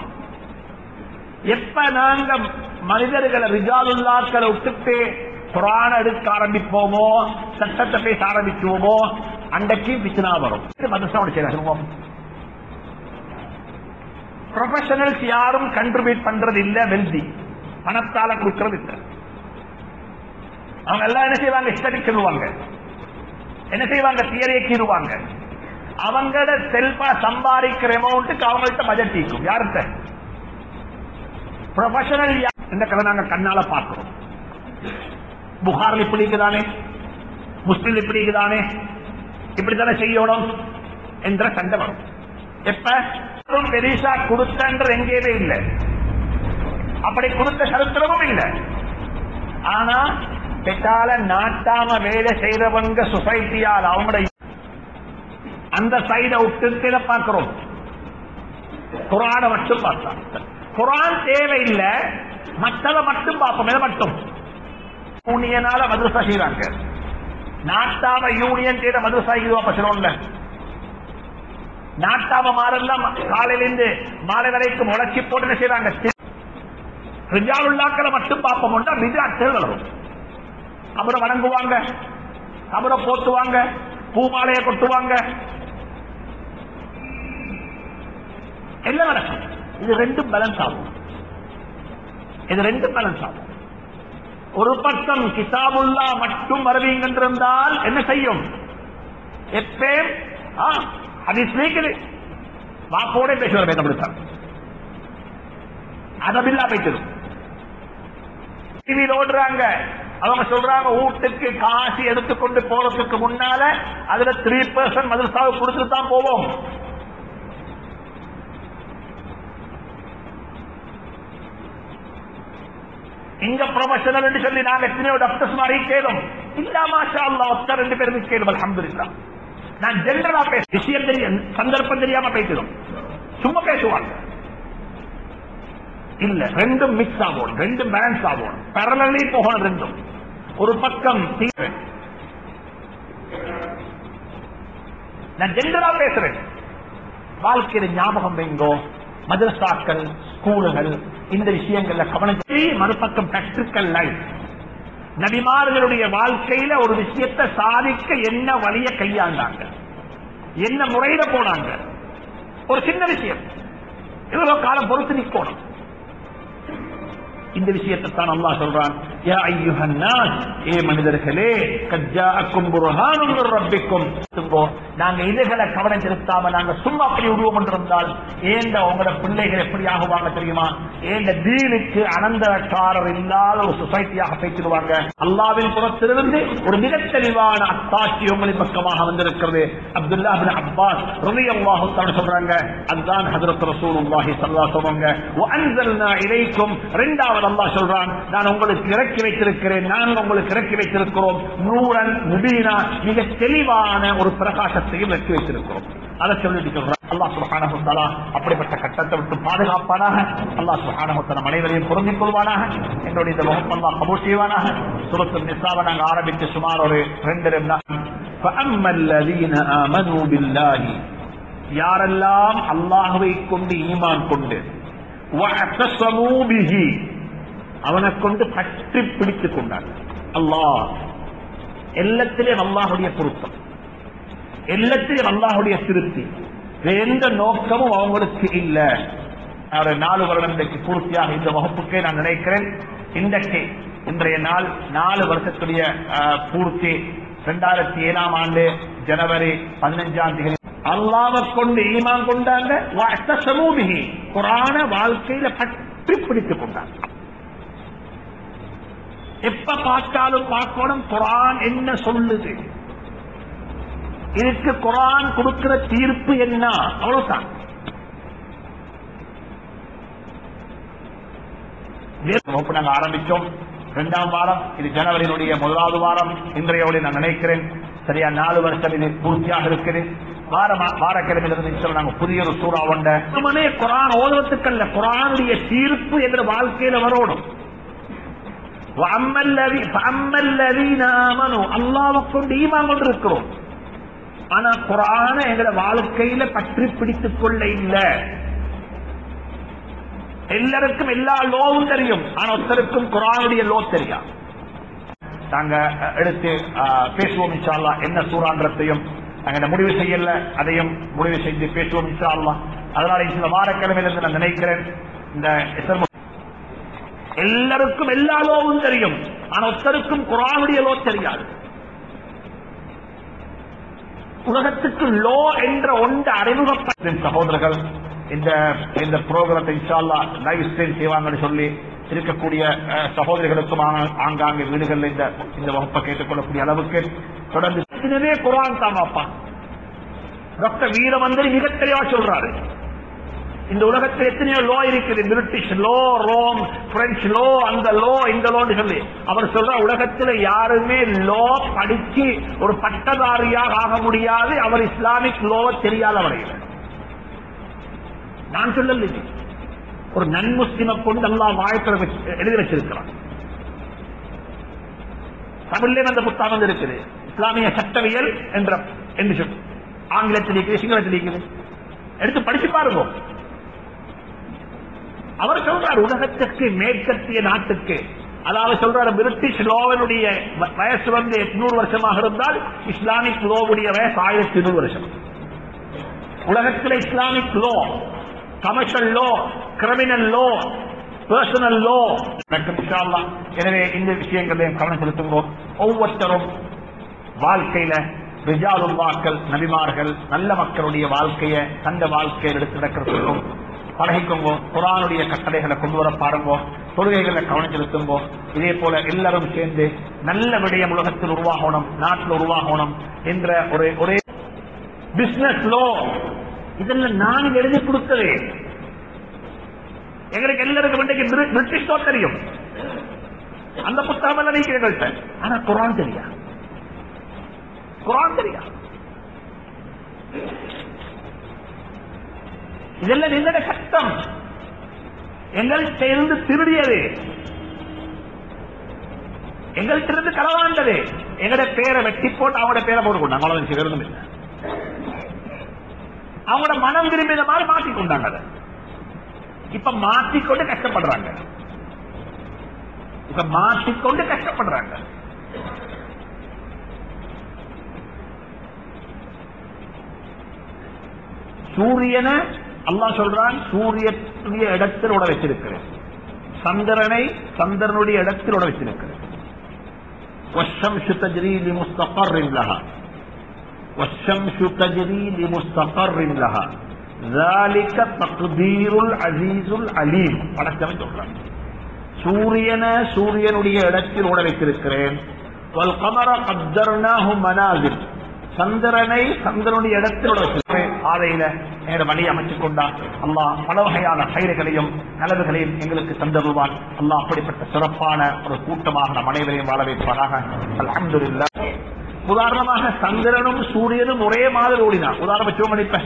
Speaker 1: எப்ப நாங்க மனிதர்களை ரிஜாலுல்லாக்களை விட்டுட்டு குரான் எடுக்க ஆரம்பிப்போமோ சட்டத்தை பேச ஆரம்பிச்சுவோமோ அன்றைக்கு பிச்சனா வரும் மதரசாவோட செய்யலாம் ப்ரொஃபஷனல்ஸ் யாரும் கண்ட்ரிபியூட் பண்றது இல்ல வெல்தி பணத்தால கொடுக்கறது இல்ல அவங்க எல்லாம் என்ன செய்வாங்க ஸ்டடி சொல்லுவாங்க என்ன செய்வாங்க தியரியை கீறுவாங்க அவங்களோட செல்பா சம்பாதிக்கிற அமௌண்ட்டுக்கு அவங்கள்ட்ட பட்ஜெட் இருக்கும் யார்கிட்ட ப்ரொஃபஷனல் இந்த கதை நாங்க கண்ணால பார்க்கிறோம் புகார் இப்படி இருக்குதானே முஸ்லிம் இப்படி இருக்குதானே இப்படித்தானே செய்யணும் என்ற சண்டை வரும் எப்ப பெரிசா கொடுத்தன்ற எங்கேயுமே இல்லை அப்படி கொடுத்த சரித்திரமும் இல்லை ஆனா பெட்டால நாட்டாம வேலை செய்யறவங்க சொசைட்டியால் அவங்களோட அந்த சைட விட்டு பார்க்கிறோம் குரான மட்டும் பார்த்தா குரான் தேவையில்லை மற்றதை மட்டும் பார்ப்போம் எதை மட்டும் யூனியனால மதுரசா செய்யறாங்க நாட்டாம யூனியன் செய்த மதுரசா இதுவா சொல்லணும்ல நாட்டாம மாறெல்லாம் காலையிலிருந்து மாலை வரைக்கும் உழைச்சி போட்டு என்ன செய்யறாங்க ரிஜாலுல்லாக்களை மட்டும் பார்ப்போம்னா விஜாக்கள் வளரும் அவரை வணங்குவாங்க அவரை போத்துவாங்க பூமாலையை கொட்டுவாங்க எல்லாம் நடக்கும் இது ரெண்டும் பேலன்ஸ் ஆகும் இது ரெண்டு பேலன்ஸ் ஆகும் ஒரு பக்கம் கிதாபுல்லா மட்டும் வருவீங்கன்றிருந்தால் என்ன செய்யும் எப்பேம் ஹதீஸ் நீக்குது வாப்போட பேசுவார் பேசப்படுத்தார் அதபில்லா பேசிடும் டிவியில் ஓடுறாங்க அவங்க சொல்றாங்க வீட்டுக்கு காசு எடுத்துக்கொண்டு போறதுக்கு முன்னால அதுல த்ரீ பர்சன்ட் மதரசாவுக்கு கொடுத்துட்டு தான் போவோம் இங்க ப்ரொஃபஷனல் என்று சொல்லி நாங்க எத்தனையோ டாக்டர்ஸ் மாதிரி கேளும் இல்ல மாஷா அல்லா ஒத்த ரெண்டு பேருக்கு கேளும் அல்ஹம்துலில்லா நான் ஜெனரலா பேச விஷயம் தெரியும் சந்தர்ப்பம் தெரியாம பேசுறோம் சும்மா பேசுவாங்க இல்ல ரெண்டும் மிக்ஸ் ஆகும் ரெண்டும் பேலன்ஸ் ஆகும் பரலி போகணும் ரெண்டும் ஒரு பக்கம் தீவிர நான் ஜெனரலா பேசுறேன் வாழ்க்கையில ஞாபகம் வைங்கோ மதரசாக்கள் ஸ்கூலுகள் இந்த விஷயங்கள்ல கவனம் செலுத்தி, மறுபக்கம் பிராக்டிக்கல் லைஃப் நபிமார்களுடைய வாழ்க்கையில ஒரு விஷயத்தை சாதிக்க என்ன வழிய கையாண்டாங்க என்ன முறையில போனாங்க ஒரு சின்ன விஷயம் இவ்வளவு காலம் பொறுத்து நிக்கணும் இந்த விஷயத்தை தான் அல்லாஹ் சொல்றான் யா ஐயுஹன் நாஸ் ஏ மனிதர்களே கஜ்ஜாஅக்கும் புர்ஹானும் மிர் ரப்பிக்கும் சுங்கோ நாங்க இதுகளை கவனம் செலுத்தாம நாங்க சும்மா அப்படி உருவம் கொண்டிருந்தால் ஏந்த உங்களோட பிள்ளைகள் எப்படி ஆகுவாங்க தெரியுமா ஏந்த தீனுக்கு அனந்தக்காரர் இல்லாத ஒரு சொசைட்டியாக பேசிடுவாங்க அல்லாவின் புறத்திலிருந்து ஒரு மிக தெளிவான அத்தாட்சி உங்களின் பக்கமாக வந்திருக்கிறது அப்துல்லா பின் அப்பாஸ் ரலியல்லாஹு தஆலா சொல்றாங்க அதுதான் ஹஜ்ரத் ரசூலுல்லாஹி ஸல்லல்லாஹு சொல்றாங்க வஅன்ஸல்னா இலைக்கும் இரண்டாவது அல்லாஹ் சொல்றான் நான் உங்களுக்கு இறக்கி வைத்திருக்கிறேன் நான் உங்களுக்கு இறக்கி வைத்திருக்கிறோம் நூரன் முபீனா மிக தெளிவான ஒரு பிரகாசத்தையும் இறக்கி வைத்திருக்கிறோம் அதை சொல்லிட்டு சொல்றான் அல்லாஹ் சுப்ஹானஹு வ தஆலா அப்படிப்பட்ட கட்டத்தை விட்டு பாதுகாப்பானாக அல்லாஹ் சுப்ஹானஹு வ தஆலா அனைவரையும் பொருந்திக் கொள்வானாக என்னுடைய இந்த வகுப்பு அல்லாஹ் கபூல் செய்வானாக சூரத்துல் நிசாவை நாங்க ஆரம்பித்து சுமார் ஒரு ரெண்டு ரெண்டு நாள் فَأَمَّا الَّذِينَ آمَنُوا بِاللَّهِ யாரெல்லாம் அல்லாஹுவை கொண்டு ஈமான் கொண்டு وَاعْتَصَمُوا بِهِ அவனை கொண்டு பற்றி பிடித்துக் கொண்டார்கள் அல்லாஹ் எல்லாத்திலேயும் அல்லாஹுடைய பொருத்தம் எல்லாத்திலையும் அல்லாஹுடைய திருப்தி வேற எந்த நோக்கமும் அவங்களுக்கு இல்ல ஒரு நாலு வருடம் இன்றைக்கு பூர்த்தியாக இந்த வகுப்புக்கே நான் நினைக்கிறேன் இன்றைக்கு இன்றைய நாள் நாலு வருஷத்துடைய அஹ், பூர்த்தி இரண்டாயிரத்தி ஏழாம் ஆண்டு ஜனவரி பதினஞ்சாம் தேதி அல்லாவை கொண்டு ஈமான் கொண்டாங்க சமூபிகி குரான வாழ்க்கையில பற்றி பிடித்துக் கொண்டாங்க எப்ப பார்த்தாலும் பார்க்கணும் குரான் என்ன சொல்லுது இதுக்கு குரான் கொடுக்கிற தீர்ப்பு என்ன அவ்வளவுதான் நேற்று வகுப்பு நாங்க ஆரம்பிச்சோம் இரண்டாம் வாரம் இது ஜனவரியினுடைய முதலாவது வாரம் இன்றையோடு நான் நினைக்கிறேன் சரியா நாலு வருஷம் இது பூர்த்தியாக இருக்குது வாரம் வாரக்கிழமையிலிருந்து இன்ஷா அல்லாஹ் நாங்க புதிய ஒரு சூறா உண்ட சுமனே குரான் ஓதுவத்துக்கல்ல குரானுடைய தீர்ப்பு என்ற வாழ்க்கையில வரணும் وَأَمَّا الَّذِي- فَأَمَّا الَّذِينَ آمَنُوا அல்லாஹ்வை கொண்டு ஈமான் கொண்டிருக்கிறோம் ஆனா குரான எங்களை வாழ்க்கையில பற்றி பிடித்துக் கொள்ள இல்ல எல்லாருக்கும் எல்லா லோவும் தெரியும் ஆனா ஒருத்தருக்கும் குரானுடைய லோ தெரியும் நாங்க அஹ், எடுத்து அஹ், பேசுவோம் இன்ஷா அல்லாஹ் என்ன சூறான்றதையும் நாங்க இந்த முடிவு செய்யல அதையும் முடிவு செஞ்சு பேசுவோம் இன்ஷா அல்லாஹ் அதனால இந்த வாரக்கிழமையிலிருந்து நான் நினைக்கிறேன் இந்த எஸ்எல் எல்லாருக்கும் எல்லா லோவும் தெரியும் ஆனா ஒருத்தருக்கும் குரானுடைய லோ தெரியாது உலகத்துக்கு லோ என்ற ஒன்று அறிமுகப்பட்ட சகோதரர்கள் இந்த இந்த ப்ரோக்ராமத்தை இன்ஷால்லா லைவ் ஸ்ட்ரீம் செய்வாங்கன்னு சொல்லி இருக்கக்கூடிய அஹ், சகோதரிகளுக்கும் ஆங்க- ஆங்காங்கே வீடுகளில் இந்த இந்த வகுப்பை கேட்டுக்கொள்ளக்கூடிய அளவுக்கு தொடர்ந்து இதுவே குரான் தான் அப்பா டாக்டர் வீரமந்திரி மிக தெளிவா சொல்றாரு இந்த உலகத்தில் எத்தனையோ லோ இருக்குது British law Rome French law அந்த லோ இந்த லோன்னு சொல்லி அவர் சொல்ற உலகத்தில் யாருமே லோ படிச்சு ஒரு பட்டதாரியாக ஆக முடியாது அவர் இஸ்லாமிக் லோவை தெரியாதவரையில் நான் சொல்லல இது. ஒரு நன்முஸ்லிமை கொண்டு அல்லாஹ் வாழ்க்கை எழுதி வச்சிருக்கிறான் தமிழ்ல அந்த புத்தகம் இருக்குது இஸ்லாமிய சட்டவியல் என்ற என்று சொல்லி ஆங்கிலத்தில் இருக்குது சிங்களத்தில் இருக்குது எடுத்து படிச்சு பாருங்க அவர் சொல்றார் உலகத்திற்கு மேற்கத்திய நாட்டுக்கு அதாவது சொல்றாரு பிரிட்டிஷ் லோவனுடைய வ- வயசு வந்து எட்நூறு வருஷமாக இருந்தால் இஸ்லாமிக் லோவுடைய வயசு ஆயிரத்தி நூறு வருஷம் உலகத்தில் Islamic law commercial law criminal law personal law எனவே இந்த விஷயங்களையும் கவனம் செலுத்துவோம் ஒவ்வொருத்தரும் வாழ்க்கையில ரிஜாலுல்லாக்கள் நபிமார்கள் நல்ல மக்களுடைய வாழ்க்கையை தந்த வாழ்க்கையில் எடுத்து நடக்கிறதுக்கும் பழகிக்கோங்க குரானுடைய கட்டளைகளை கொண்டு வர பாருங்க தொழுகைகளை கவனம் செலுத்துங்கோ இதே போல எல்லாரும் சேர்ந்து நல்ல விடயம் உலகத்தில் உருவாகணும் நாட்டில் உருவாகணும் என்ற ஒரு ஒரே பிசினஸ் லோ இதெல்லாம் நான் எழுதி கொடுத்தது எங்களுக்கு எல்லாருக்கும் இன்றைக்கு பிரி- பிரிட்டிஷ் லோ தெரியும் அந்த புத்தகம் எல்லாம் நீங்க எங்கள்கிட்ட ஆனா குரான் தெரியா குரான் தெரியா இதெல்லாம் எங்களோட கஷ்டம் எங்கள்கிட்ட இருந்து திருடியது எங்கள்கிட்ட இருந்து களவாண்டது எங்கட பேரை வெட்டி போட்டு அவங்களோட பேரை போட்டு கொண்டாங்க அவ்வளவு சிவரும் இல்லை அவங்களோட மனம் விரும்பின மாதிரி மாற்றிக்கொண்டாங்க அதை இப்ப மாற்றிக்கொண்டு கஷ்டப்படுறாங்க இப்ப மாற்றிக்கொண்டு கஷ்டப்படுறாங்க சூரியனை அல்லாஹ் சொல்றான் சூரியனுடைய இடத்தில் உட வச்சிருக்கிறேன் சந்திரனை சந்திரனுடைய இடத்தில் உட வச்சிருக்கிறேன் والشمس تجري لمستقر لها والشمس تجري لمستقر لها ذلك تقدير العزيز العليم படச்சவன் சொல்றான் சூரியனை சூரியனுடைய இடத்தில் உட வைத்திருக்கிறேன் والقمر قدرناه منازل சந்திரனை சந்திரனுடைய இடத்தில் உட வச்சிருக்கிறேன் பாதையில நேர வழி அமைத்துக் கொண்டான் அல்லாஹ் பல வகையான கயிறுகளையும் நலவுகளையும் எங்களுக்கு தந்தருவான் அல்லாஹ் அப்படிப்பட்ட சிறப்பான ஒரு கூட்டமாக நம் அனைவரையும் வாழ வைப்பாராக அல்ஹம்துலில்லாஹ் உதாரணமாக சந்திரனும் சூரியனும் ஒரே மாதிரி ஓடினான் உதாரணம் சிவமணிப்ப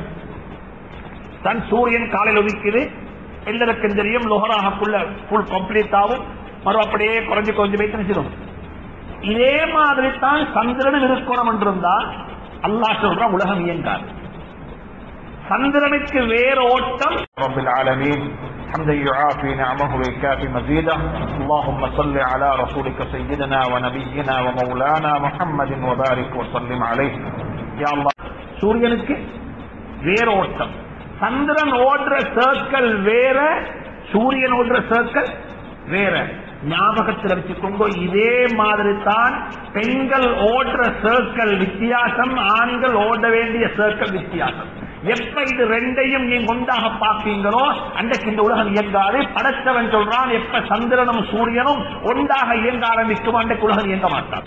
Speaker 1: தன் சூரியன் காலையில் உதிக்குது எல்லாருக்கும் தெரியும் லொஹராகக்குள்ள ஃபுல் கம்ப்ளீட் ஆகும் மறு அப்படியே குறைஞ்சு குறைஞ்சு வைத்து நினைச்சிடும் இதே மாதிரி தான் சந்திரனும் இருக்கணும் என்றிருந்தா அல்லாஹ் சொல்றான் உலகம் இயங்காது சந்திரனுக்கு வேற ஓட்டம்
Speaker 2: رب العالمين حمدا يعافي نعمه ويكافي مزيده اللهم صل على رسولك سيدنا ونبينا ومولانا محمد وبارك وسلم عليه
Speaker 1: யா அல்லாஹ் சூரியனுக்கு வேற ஓட்டம் சந்திரன் ஓடுற சர்க்கிள் வேற சூரியன் ஓடுற சர்க்கிள் வேற ஞாபகத்தில் வச்சுக்கோங்க இதே மாதிரி தான் பெண்கள் ஓடுற சர்க்கிள் வித்தியாசம் ஆண்கள் ஓட வேண்டிய சர்க்கிள் வித்தியாசம் எப்ப இது ரெண்டையும் நீங்க ஒன்றாக பார்ப்பீங்களோ அன்றைக்கு இந்த உலகம் இயங்காது படைத்தவன் சொல்றான் எப்ப சந்திரனும் சூரியனும் ஒன்றாக இயங்க ஆரம்பிக்கும் அன்றைக்கு உலகம் இயங்க மாட்டான்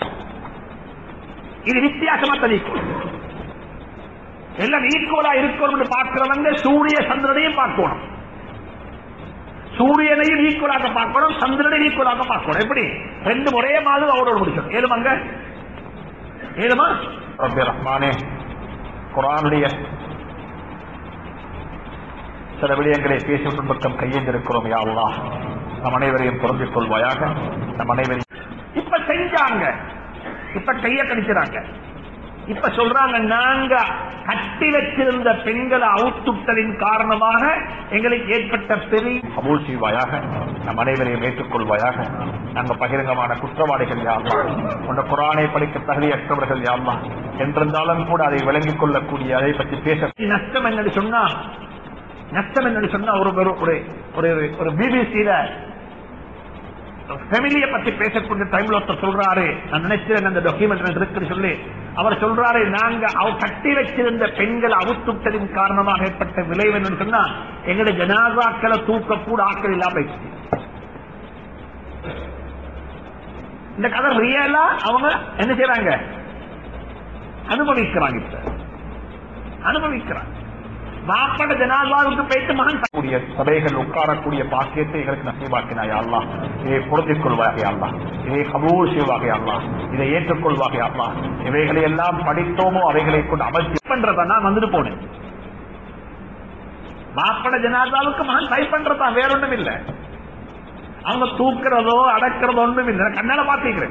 Speaker 1: இது வித்தியாசமா தெரிவிக்கும் எல்லாம் ஈக்குவலா இருக்கணும்னு பார்க்கிறவங்க சூரிய சந்திரனையும் பார்க்கணும் சூரியனையும் ஈக்குவலாக பார்க்கணும் சந்திரனையும் ஈக்குவலாக பார்க்கணும் எப்படி ரெண்டு ஒரே மாதிரி அவரோட முடிக்கணும் ஏழுமாங்க ஏழுமா
Speaker 2: رب رحمانே குரானுடைய சில விடயங்களை பேசும் பக்கம் கையெழுந்திருக்கிறோம் யா அல்லாஹ் நம் அனைவரையும் பொருந்திக் கொள்வாயாக நம் அனைவரையும்
Speaker 1: இப்ப செஞ்சாங்க இப்ப கைய கடிக்கிறாங்க இப்ப சொல்றாங்க நாங்க கட்டி வச்சிருந்த பெண்களை அவுத்துட்டலின் காரணமாக எங்களுக்கு ஏற்பட்ட பெரிய
Speaker 2: கபூல் செய்வாயாக நம் அனைவரையும் ஏற்றுக்கொள்வாயாக நாங்கள் பகிரங்கமான குற்றவாளிகள் யாருலா உன்ன குரானை படிக்க தகுதியற்றவர்கள் யாருலா என்றிருந்தாலும் கூட அதை விளங்கிக் கொள்ளக்கூடிய அதை பற்றி பேச
Speaker 1: நஷ்டம் என்னன்னு சொன்னா நஷ்டம் என்னன்னு சொன்னா ஒரு ஒரு ஒரு- ஒரு ஒரு பிபிசியில ஃபெமிலிய பத்தி பேசக்கூடிய டைம்ல ஒருத்தர் சொல்றாரு நான் நினைச்சேன் அந்த டாக்குமெண்ட் இருக்குன்னு சொல்லி அவர் சொல்றாரு நாங்க அவ கட்டி வச்சிருந்த பெண்கள் அவுத்துட்டதின் காரணமாக ஏற்பட்ட விளைவு என்னன்னு சொன்னா எங்களுடைய ஜனாசாக்களை தூக்க கூட ஆட்கள் இல்லாம போயிடுச்சு இந்த கதை ரியலா அவங்க என்ன செய்யறாங்க அனுபவிக்கிறாங்க இப்ப அனுபவிக்கிறாங்க வாப்பட ஜனாதாவுக்கு போயிட்டு மகன்
Speaker 2: கூடிய சபைகள் உட்காரக்கூடிய பாக்கியத்தை எங்களுக்கு நசீபாக்கினாய் அல்லாஹ் இதை பொருந்திக் கொள்வாகை அல்லாஹ் இதை கபூல் செய்வாகை அல்லாஹ் இதை ஏற்றுக்கொள்வாகை அல்லாஹ் இவைகளை எல்லாம் படித்தோமோ அவைகளை கொண்டு அமர்த்தி
Speaker 1: பண்றதா நான் வந்துட்டு போனேன் மாப்பட ஜனாதாவுக்கு மகன் டைப் பண்றதா வேற ஒண்ணும் இல்ல அவங்க தூக்குறதோ அடக்கிறதோ ஒண்ணும் இல்ல நான் கண்ணால பாத்துக்கிறேன்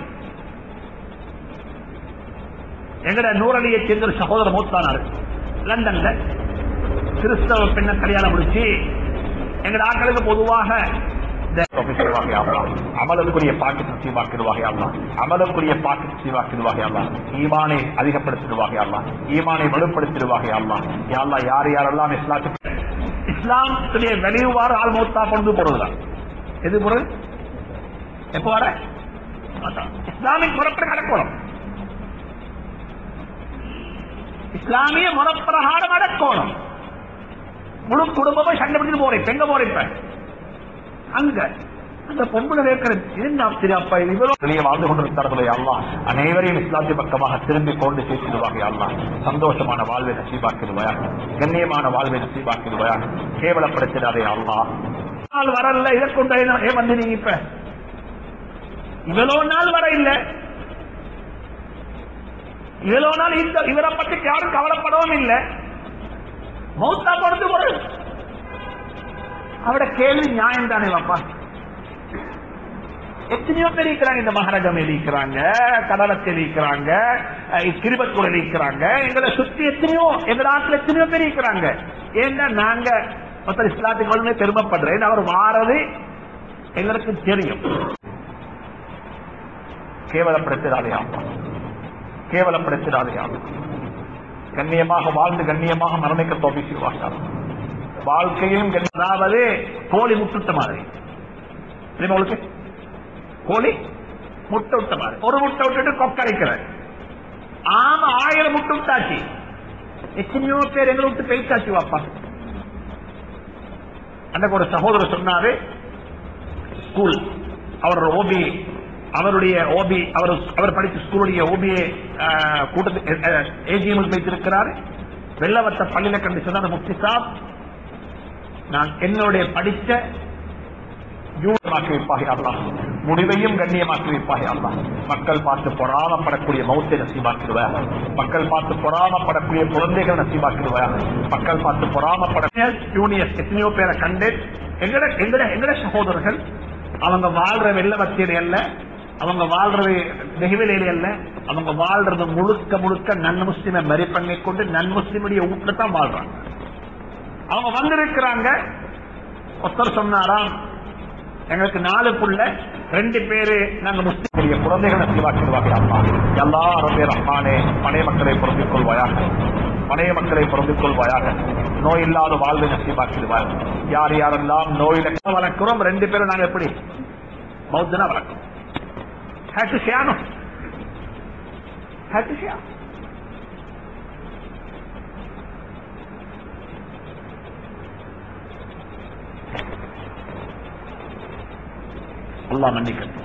Speaker 1: எங்கட நூறடியை சேர்ந்த ஒரு சகோதர மூத்தானாரு லண்டன்ல கிறிஸ்தவ பெண்ணை கல்யாணம் முடிச்சு எங்கட ஆட்களுக்கு பொதுவாக இந்த
Speaker 2: செய்வாகை அல்லாஹ் அமலுக்குரிய பாட்டு நசீவாக்கிடுவாகை அல்லாஹ் அமலுக்குரிய பாட்டு நசீவாக்கிடுவாகை அல்லாஹ் ஈமானை அதிகப்படுத்திடுவாகை அல்லாஹ் ஈமானை வலுப்படுத்திடுவாகை அல்லாஹ் யா அல்லாஹ் யார் யாரெல்லாம் இஸ்லாத்துக்கு
Speaker 1: இஸ்லாத்துடைய வெளியுவாறு ஆள் மௌத்தா கொண்டு போறதுதான் எது முறை எப்ப வர அதான். இஸ்லாமிக் முறப்படி நடக்கணும் இஸ்லாமிய முறப்பிரகாரம் நடக்கணும் முழு குடும்பமும் சண்டை பிடிச்சு போறேன் எங்க போறேன் இப்ப அங்க அந்த பொம்பளை கேட்கிறது என்ன ஆச்சரியம் அப்பா இது இவ்வளவு
Speaker 2: வெளியே வாழ்ந்து கொண்டிருக்கிறார்களே அல்லாஹ் அனைவரையும் இஸ்லாத்திய பக்கமாக திரும்பி கொண்டு சேர்த்திடுவாங்க அல்லாஹ் சந்தோஷமான வாழ்வை நசீபாக்கிடுவாயாக கண்ணியமான வாழ்வை நசீபாக்கிடுவாயாக கேவலப்படுத்திடாதே அல்லாஹ்
Speaker 1: நாள் வரல இதை கொண்டு ஏன் ஏன் வந்து நீங்க இப்ப இவ்வளவு நாள் வர இல்ல இவ்வளவு நாள் இந்த இவரை பத்தி யாரும் கவலைப்படவும் இல்ல மௌத்தா பொறுத்து போற அவட கேள்வி நியாயம் தானே வாப்பா எத்தனையோ பேர் இருக்கிறாங்க இந்த மகரகம் இருக்கிறாங்க கடலத்தில் இருக்கிறாங்க கிருபத்தூர் இருக்கிறாங்க எங்களை சுத்தி எத்தனையோ எங்க நாட்டுல எத்தனையோ பேர் இருக்கிறாங்க ஏன்னா நாங்க மொத்தம் இஸ்லாத்துக்கு வந்து பெருமைப்படுறேன் அவர் வாரது எங்களுக்கு தெரியும்
Speaker 2: கேவலப்படுத்திடாதே அல்லாஹ் கேவலப்படுத்திடாதே அல்லாஹ் கண்ணியமாக வாழ்ந்து கண்ணியமாக மரணிக்க தோப்பி செய்வாங்க வாழ்க்கையிலும் கண்ணியம்
Speaker 1: அதாவது கோழி முட்டுட்ட மாதிரி தெரியுமா உங்களுக்கு கோழி முட்டை விட்ட மாதிரி ஒரு முட்டை விட்டுட்டு கொக்கரைக்கிற ஆமா ஆயிரம் முட்டை விட்டாச்சு எத்தனையோ பேர் எங்களை விட்டு பேசாச்சு வாப்பா அன்னைக்கு ஒரு சகோதரர் சொன்னாரு ஸ்கூல் அவரோட ஓபி அவருடைய ஓபி அவர் அவர் படித்த ஸ்கூலுடைய ஓபியை கூட்டத்து ஏஜிஎம் வைத்திருக்கிறார் வெள்ளவத்த பள்ளியில கண்டு சொன்னார் முக்தி சாப் நான் என்னுடைய படித்த
Speaker 2: யூனமாக்கி வைப்பாக அல்லாஹ் முடிவையும் கண்ணியமாக்கி வைப்பாக அல்லாஹ் மக்கள் பார்த்து பொறாமப்படக்கூடிய மௌத்தை நசீபாக்கிடுவாயா மக்கள் பார்த்து பொறாமப்படக்கூடிய குழந்தைகள் நசீபாக்கிடுவாயா மக்கள் பார்த்து பொறாமப்பட
Speaker 1: யூனியர்ஸ் எத்தனையோ பேரை கண்டு எங்கட எங்கட எங்கட சகோதரர்கள் அவங்க வாழ்ற வெள்ளவத்தியில அல்ல அவங்க வாழ்றது நெகிவிலையில அல்ல அவங்க வாழ்றது முழுக்க முழுக்க நன் முஸ்லிமை மறி பண்ணி கொண்டு நன் முஸ்லிமுடைய வீட்டுல தான் வாழ்றாங்க அவங்க வந்திருக்கிறாங்க ஒருத்தர் சொன்னாராம் எங்களுக்கு நாலு புள்ள ரெண்டு பேரு நாங்க முஸ்லிம்
Speaker 2: பெரிய குழந்தைகள் நசீபாக்கிடுவாக அல்லாஹ் எல்லா ரபே ரஹ்மானே பழைய மக்களை பொருந்திக் கொள்வாயாக பழைய மக்களை பொருந்திக் கொள்வாயாக நோய் இல்லாத வாழ்வை நசீபாக்கிடுவார் யார் யாரெல்லாம் நோயில
Speaker 1: வளர்க்கிறோம் ரெண்டு பேரும் நாங்க எப்படி பௌத்தனா வளர்க்கிறோம் ஹேட்டு செய்யணும் ஹேட்டு செய்யணும் அல்லாஹ் மன்னிக்கட்டும்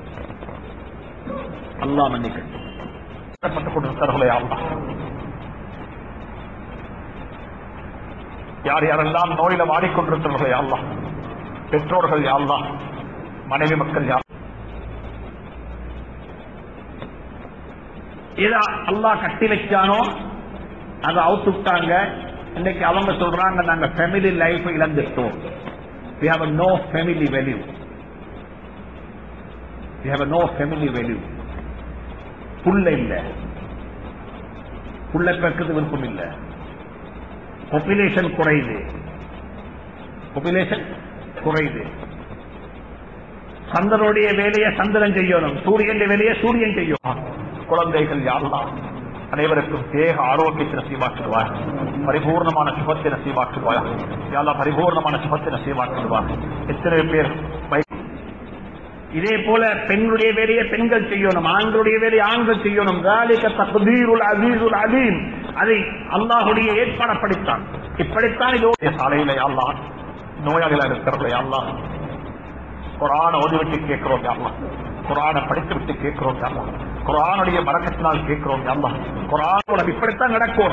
Speaker 1: அல்லாஹ் மன்னிக்கட்டும்
Speaker 2: கஷ்டப்பட்டுக் கொண்டிருக்கிறார்களே அல்லாஹ் யார் யாரெல்லாம் நோயில வாடிக்கொண்டிருக்கிறார்களே அல்லாஹ் பெற்றோர்கள் யாழ்லா மனைவி மக்கள் யார்
Speaker 1: எதை அல்லாஹ் கட்டி வச்சானோ அதை அவுத்து விட்டாங்க இன்னைக்கு அவங்க சொல்றாங்க நாங்க ஃபேமிலி லைஃப் இழந்துட்டோம் we have a no family value we have a no family value புள்ள இல்ல புள்ள பெற்றது விருப்பம் இல்ல பாப்புலேஷன் குறையுது பாப்புலேஷன் குறையுது சந்திரனுடைய வேலையை சந்திரன் செய்யணும் சூரியன் வேலையை சூரியன் செய்யணும்
Speaker 2: குழந்தைகள் யாரெல்லாம் அனைவருக்கும் தேக ஆரோக்கியத்தை நசீவாக்கிடுவார் பரிபூர்ணமான சுபத்தை நசீவாக்கிடுவார் யாரா பரிபூர்ணமான சுபத்தை நசீவாக்கிடுவார் எத்தனை பேர் வை-
Speaker 1: இதே போல பெண்களுடைய வேலையை பெண்கள் செய்யணும் ஆண்களுடைய வேலையை ஆண்கள் செய்யணும் ذَلِكَ تَقْدِيرُ الْعَزِيزُ الْعَلِيمُ அதை அல்லாஹுடைய ஏற்பாடப்படித்தான் இப்படித்தான் இதோ
Speaker 2: இந்த சாலையில யாழ்லா நோயாளிகளா இருக்கிறவர்கள யாழ்லா குரான ஓதிவிட்டு கேட்கிறோம் யாழ்லா குரானை படித்து விட்டு கேட்கிறோம் யாழ்லா குரானுடைய மறக்கத்தினால் கேட்கிறோம் யாழ்லா குரான்
Speaker 1: உனக்கு இப்படித்தான் நடக்கும்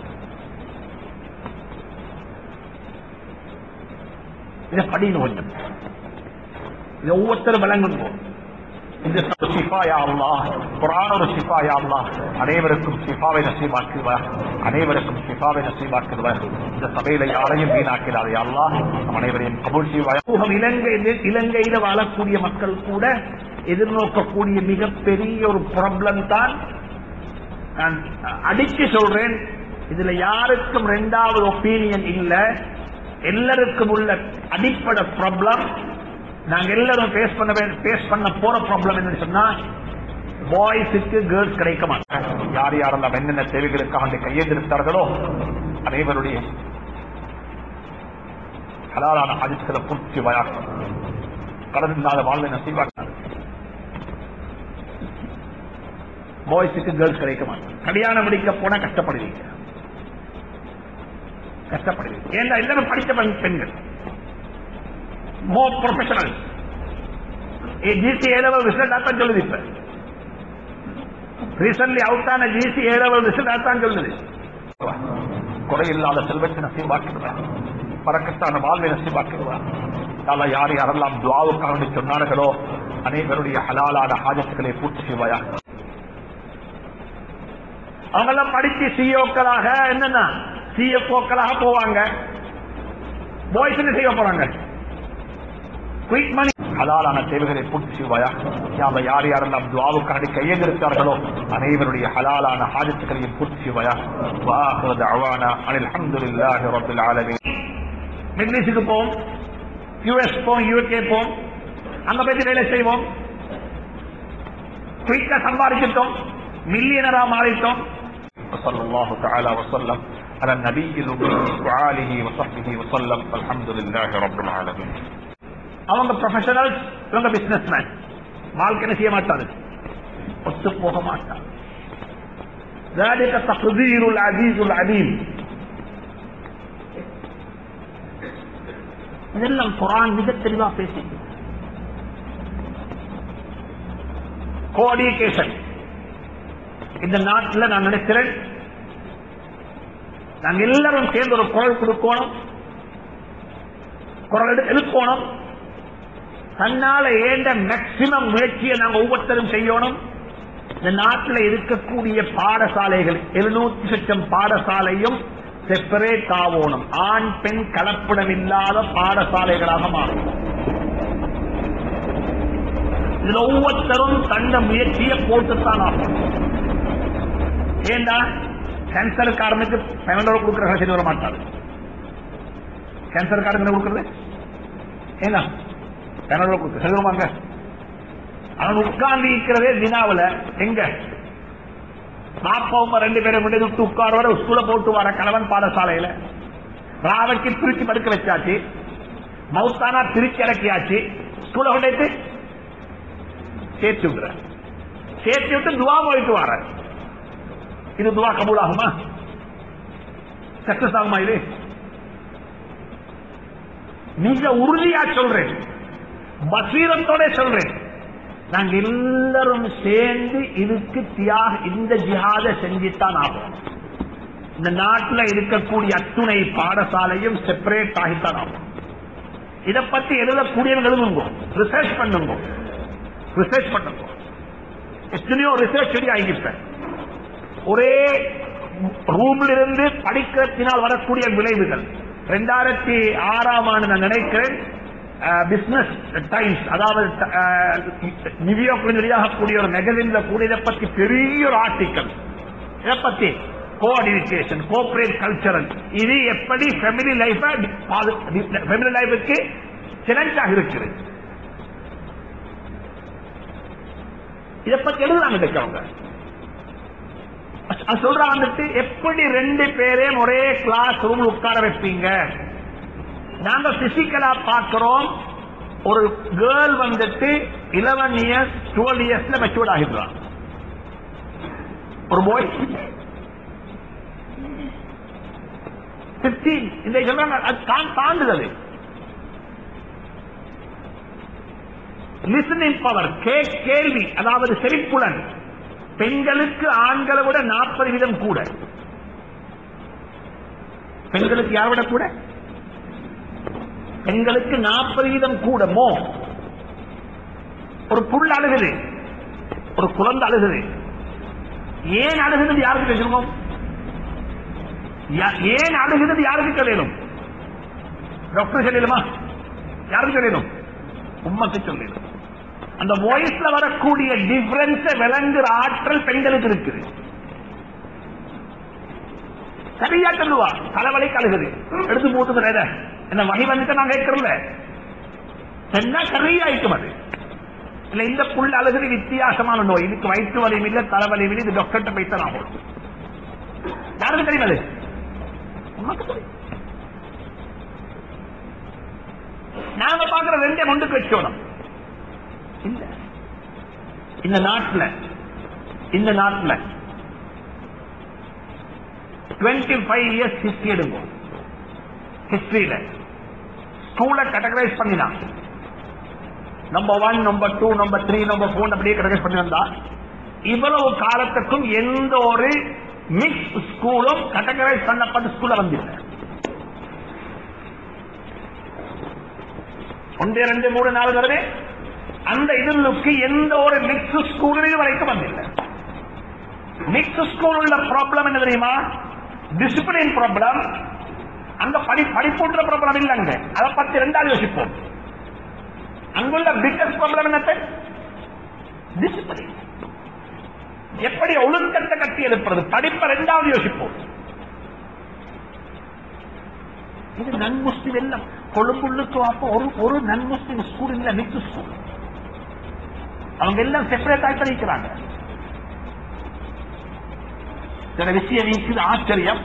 Speaker 1: இதை படிக்கணும் கொஞ்சம் இதை ஒவ்வொருத்தரும் விளங்கணும்
Speaker 2: இந்த சிஃபா யா அல்லாஹ் குரான் ஒரு சிஃபா யா அல்லாஹ் அனைவருக்கும் சிஃபாவை நசீபாக்குவார் அனைவருக்கும் சிஃபாவை நசீபாக்குவார் இந்த சபையில யாரையும் வீணாக்கிறாரே அல்லாஹ் நம் அனைவரையும் கபூல் செய்வாயா
Speaker 1: சமூகம் இலங்கை இலங்கையில வாழக்கூடிய மக்கள் கூட எதிர்நோக்கக்கூடிய மிகப்பெரிய ஒரு ப்ராப்ளம் தான் நான் அடிச்சு சொல்றேன் இதுல யாருக்கும் ரெண்டாவது ஒப்பீனியன் இல்ல எல்லாருக்கும் உள்ள அடிப்படை ப்ராப்ளம் நாங்க எல்லாரும் ஃபேஸ் பண்ண ஃபேஸ் பண்ண போற ப்ராப்ளம் என்னன்னு சொன்னா பாய்ஸுக்கு கேர்ள்ஸ் கிடைக்க மாட்டாங்க
Speaker 2: யார் யாரெல்லாம் என்னென்ன தேவைகளுக்காக அந்த கையெழுத்திருத்தார்களோ அனைவருடைய ஹலாலான ஹாஜிஸ்களை பூர்த்தி வயாக்கும் கடன் இல்லாத வாழ்வை நசீவாக்கினார் பாய்ஸுக்கு கேர்ள்ஸ் கிடைக்க மாட்டாங்க கல்யாணம் முடிக்க போனா கஷ்டப்படுவீங்க கஷ்டப்படுவீங்க ஏன்னா எல்லாரும் படித்த பெண் பெண்கள் மோ ப்ரொஃபஷனல் ஜிசி ஏழவல் ரிசல்ட் தான் சொல்லுது இப்ப ரீசன்ட்லி அவுட் ஆன ஜிசி ஏழவல் ரிசல்ட் தான் சொல்லுது குறையில்லாத செல்வத்தை நசீபாக்கிடுவார் பறக்கத்தான வாழ்வை நசீபாக்கிடுவார் அல்ல யார் யாரெல்லாம் துவாவுக்காக வேண்டி சொன்னார்களோ அனைவருடைய ஹலாலான ஹாஜத்துக்களை பூர்த்தி செய்வாயா
Speaker 1: அவங்கெல்லாம் படிச்சு சிஓக்களாக என்னன்னா சிஎஃப்ஓக்களாக போவாங்க பாய்ஸ் என்ன செய்ய போறாங்க குயிக் மணி
Speaker 2: ஹலாலான தேவைகளை பூர்த்தி செய்வாயா யாவ யார் யாரெல்லாம் துவாவுக்காக கையெழுத்தார்களோ அனைவருடைய ஹலாலான ஹாஜத்துக்களையும் பூர்த்தி செய்வாயா வாஹது அவானா அனில் அஹமதுல்லாஹி ரப்பில் ஆலமீன்
Speaker 1: மிடில் ஈஸ்டுக்கு போவோம் யூஎஸ் போவோம் யூகே போவோம் அங்க போய் வேலை செய்வோம் குயிக்கா சம்பாதிச்சிட்டோம் மில்லியனரா மாறிட்டோம்
Speaker 2: وصلى الله تعالى وسلم على النبي الأمي وآله وصحبه وسلم الحمد لله رب العالمين
Speaker 1: அவங்க ப்ரொஃபஷனல்ஸ் இவங்க பிசினஸ் மேன் வாழ்க்கை என்ன செய்ய மாட்டாரு ஒத்து போக மாட்டார் ذلك تقدير العزيز العليم இதெல்லாம் குரான் மிக தெளிவா பேசி கோஆர்டினேஷன் இந்த நாட்டில் நான் நினைக்கிறேன் நாங்க எல்லாரும் சேர்ந்து ஒரு குரல் கொடுக்கணும் குரல் எடுத்து எழுப்பணும் தன்னால ஏண்ட மேக்சிமம் முயற்சியை நாங்க ஒவ்வொருத்தரும் செய்யணும் இந்த நாட்டில் இருக்கக்கூடிய பாடசாலைகள் எழுநூத்தி லட்சம் பாடசாலையும் செப்பரேட் ஆகணும் ஆண் பெண் கலப்படம் இல்லாத பாடசாலைகளாக மாறும் இதுல ஒவ்வொருத்தரும் தந்த முயற்சியை போட்டுத்தான் ஆகும் ஏண்டா கேன்சருக்காரனுக்கு பன்னெண்டு கொடுக்குற சரி வர மாட்டாரு கேன்சருக்காரனுக்கு என்ன கொடுக்குறது ஏங்க பன்னெண்டு கொடுக்குற சரி வருமாங்க அவன் உட்கார்ந்து இருக்கிறதே வினாவுல எங்க பாப்பாவும் ரெண்டு பேரும் விட்டு விட்டு உட்கார வர ஸ்கூல போட்டு வர கணவன் பாடசாலையில ராவைக்கு பிரிச்சு படுக்க வச்சாச்சு மவுத்தானா பிரிச்சு இறக்கியாச்சு ஸ்கூல கொண்டு சேர்த்து விடுற சேர்த்து விட்டு துவா போயிட்டு வர இது துவா கபூல் ஆகுமா சக்சஸ் ஆகுமா இது மிக உறுதியா சொல்றேன் பசீரத்தோட சொல்றேன் நாங்க எல்லாரும் சேர்ந்து இதுக்கு தியாக இந்த ஜிஹாத செஞ்சுத்தான் ஆகும் இந்த நாட்டில் இருக்கக்கூடிய அத்துணை பாடசாலையும் செப்பரேட் ஆகித்தான் ஆகும் இதை பத்தி எழுதக்கூடியவங்க எழுதுங்க ரிசர்ச் பண்ணுங்க ரிசர்ச் பண்ணுங்க எத்தனையோ ரிசர்ச் ரெடி ஆகிப்பேன் ஒரே ரூம்ல இருந்து படிக்கிறதினால் வரக்கூடிய விளைவுகள் ரெண்டாயிரத்தி ஆறாம் ஆண்டு நான் நினைக்கிறேன் பிசினஸ் டைம்ஸ் அதாவது நியூயார்க் வெளியாகக்கூடிய ஒரு மெகசின்ல கூட இதை பத்தி பெரிய ஒரு ஆர்டிக்கல் இதை பத்தி கோஆர்டினேஷன் கோஆபரேட் கல்ச்சரல் இது எப்படி ஃபேமிலி லைஃப் ஃபேமிலி லைஃபுக்கு சேலஞ்சாக இருக்குது இதை பத்தி எழுதுறாங்க இருக்கவங்க சொல்ற வந்துட்டு எப்படி ரெண்டு பேரையும் ஒரே கிளாஸ் ரூம் உட்கார வைப்பீங்க நாங்க பிசிக்கலா பார்க்கிறோம் ஒரு கேர்ள் வந்துட்டு இலவன் இயர்ஸ் டுவெல் இயர்ஸ்ல மெச்சூர்ட் ஆகிடுறான் ஒரு பாய் பிப்டீன் இந்த சொல்றாங்க அது தான் தாண்டுதல் லிசனிங் பவர் கேள்வி அதாவது செழிப்புலன் பெண்களுக்கு ஆண்களை விட நாற்பது வீதம் கூட பெண்களுக்கு யாரை விட கூட பெண்களுக்கு நாற்பது வீதம் கூட மோ ஒரு புல் அழுகுது ஒரு குழந்தை அழுகுது ஏன் அழுகுது யாருக்கு தெரியுமோ ஏன் அழுகுது யாருக்கு சொல்லணும் டாக்டர் சொல்லணுமா யாருக்கு சொல்லணும் உண்மைக்கு சொல்லணும் அந்த வாய்ஸ்ல வரக்கூடிய டிஃபரன்ஸ் விளங்குற ஆற்றல் பெண்களுக்கு இருக்குது சரியா சொல்லுவா தலைவலி கழுகுது எடுத்து போட்டு என்ன வகை வந்துட்டு நான் கேட்கறல என்ன சரியாயிக்கும் அது இல்ல இந்த புல் அழுகுது வித்தியாசமான நோய் இதுக்கு வயிற்று வலியும் இல்ல தலைவலியும் இல்லை இது டாக்டர்கிட்ட போய்த்தான் ஆகும் யாருக்கு தெரியும் அது உனக்கு தெரியும் நாங்க பாக்குற ரெண்டே முண்டுக்கு வச்சோம் இந்த நாட்டுல இந்த நாட்டுல 25 ஃபைவ் இயர்ஸ் ஹிஸ்டரி எடுங்க ஹிஸ்டரியில ஸ்கூலை கேட்டகரைஸ் பண்ணினான் number one number two number three number four அப்படியே கேட்டகரைஸ் பண்ணி வந்தா இவ்வளவு காலத்துக்கும் எந்த ஒரு மிக்ஸ் ஸ்கூலும் கேட்டகரைஸ் பண்ணப்பட்ட ஸ்கூல்ல வந்தில்லை ஒன்று ரெண்டு மூணு நாலு தடவை அந்த இதுக்கு எந்த ஒரு மிக்ஸ் ஸ்கூலும் இது வரைக்கும் வந்தில்லை மிக்ஸ் ஸ்கூல் உள்ள ப்ராப்ளம் என்ன தெரியுமா டிசிப்ளின் ப்ராப்ளம் அங்க படி படிப்புன்ற ப்ராப்ளம் இல்லைங்க அதை பத்தி ரெண்டாவது யோசிப்போம் அங்குள்ள பிக்கஸ்ட் ப்ராப்ளம் என்னத்தை டிசிப்ளின் எப்படி ஒழுக்கத்தை கட்டி எழுப்புறது படிப்பை ரெண்டாவது யோசிப்போம் இது நன் முஸ்லிம் எல்லாம் கொழும்புள்ளுக்கு அப்போ ஒரு ஒரு நன் முஸ்லிம் ஸ்கூல் இல்ல மிக்ஸ் ஸ்கூல் அவங்க எல்லாம் செப்பரேட் ஆகி படிக்கிறாங்க சில விஷயம் இருக்குது ஆச்சரியம்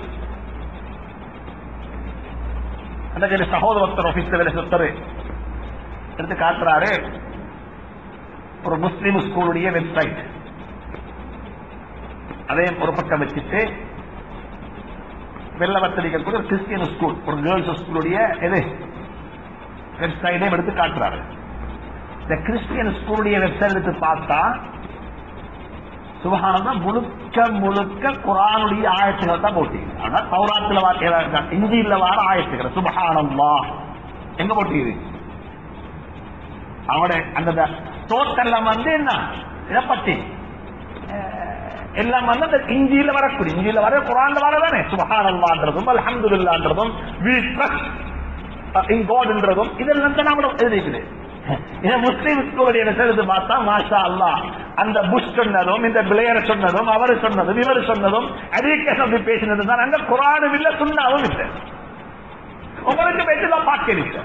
Speaker 1: அந்த சகோதரத்தர் ஆபீஸ்ல வேலை சுத்தரு எடுத்து காட்டுறாரு ஒரு முஸ்லிம் ஸ்கூலுடைய வெப்சைட் அதையும் ஒரு பக்கம் வச்சுட்டு வெள்ளவத்தடிகள் கூட ஒரு கிறிஸ்டியன் ஸ்கூல் ஒரு கேர்ள்ஸ் ஸ்கூலுடைய எது வெப்சைட்டையும் எடுத்து காட்டுறாரு இந்த கிறிஸ்டியன் ஸ்கூலுடைய வெப்சைட் எடுத்து பார்த்தா சுபகானந்தம் முழுக்க முழுக்க குரானுடைய ஆயத்துகள் தான் போட்டீங்க ஆனா பௌராத்துல வார்த்தை இந்தியில வார ஆயத்துகள் சுபகானந்தா எங்க போட்டீங்க அவனோட அந்த டோட்டல்ல வந்து என்ன இதை பத்தி எல்லாம் வந்து அந்த இஞ்சியில வரக்கூடிய இஞ்சியில வர குரான்ல வரதானே சுபஹானல்லான்றதும் அல்ஹம்துலில்லான்றதும் வி ட்ரஸ்ட் இன் காட்ன்றதும் இதெல்லாம் தான் நாம எழுதிக்குது இதை முஸ்லீம் ஸ்கூலுடைய எடுத்து பார்த்தா மாஷா அல்லா அந்த புஷ் சொன்னதும் இந்த பிளேயர் சொன்னதும் அவர் சொன்னதும் இவர் சொன்னதும் எஜுகேஷன் அப்படி பேசினது தான் அங்க குரானும் இல்ல சுண்ணாவும் இல்லை உங்களுக்கு பேச்சுதான் பார்க்கிறீங்க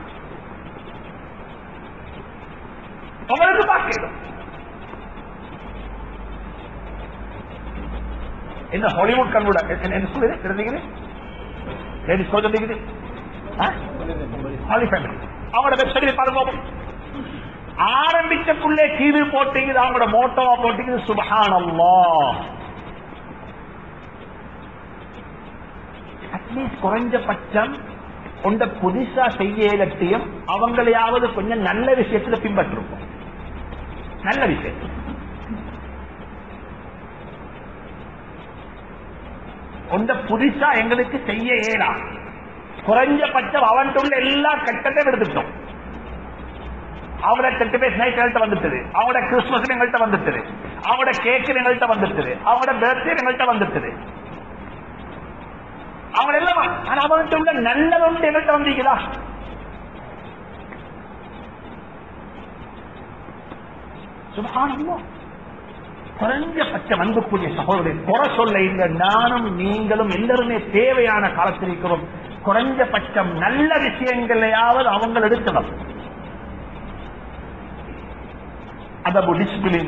Speaker 1: உங்களுக்கு பார்க்கணும் என்ன ஹாலிவுட் கண்கூட என்ன ஸ்கூல் இது இருந்தீங்க லேடிஸ் ஸ்கூல் இருந்தீங்க ஹாலி ஃபேமிலி அவங்களோட வெப்சைட் பாருங்க ஆரம்பிச்சக்குள்ளே கீழ் போட்டீங்க அவங்களோட மோட்டோவா போட்டீங்க சுபஹானல்லா அட்லீஸ்ட் குறைஞ்சபட்சம் உண்ட புதுசா செய்ய இலட்சியம் அவங்களையாவது கொஞ்சம் நல்ல விஷயத்துல பின்பற்றிருப்போம் நல்ல விஷயம் ஒன்ற புதுசா எங்களுக்கு செய்ய இயலா குறைஞ்சபட்சம் அவன் உள்ள எல்லா கட்டத்தையும் எடுத்துட்டோம் அவங்களோட கெட்டு பேஸ் நைட் எங்கள்கிட்ட வந்துட்டுது அவங்களோட கிறிஸ்துமஸ் எங்கள்கிட்ட வந்துட்டுது அவங்களோட கேக்கு எங்கள்கிட்ட வந்துட்டுது அவங்களோட பர்த்டே எங்கள்கிட்ட வந்துட்டுது அவங்க எல்லாம் ஆனா அவன்கிட்ட உள்ள நல்லது ஒன்று எங்கள்கிட்ட வந்தீங்களா சுபஹானல்லாஹ் குறைஞ்சபட்ச அன்புக்குரிய சகோதரரை குறை சொல்ல இந்த நானும் நீங்களும் எல்லாருமே தேவையான காலத்தில் இருக்கிறோம் குறைஞ்சபட்சம் நல்ல விஷயங்களையாவது அவங்க எடுக்கலாம் அதபு டிசிப்ளின்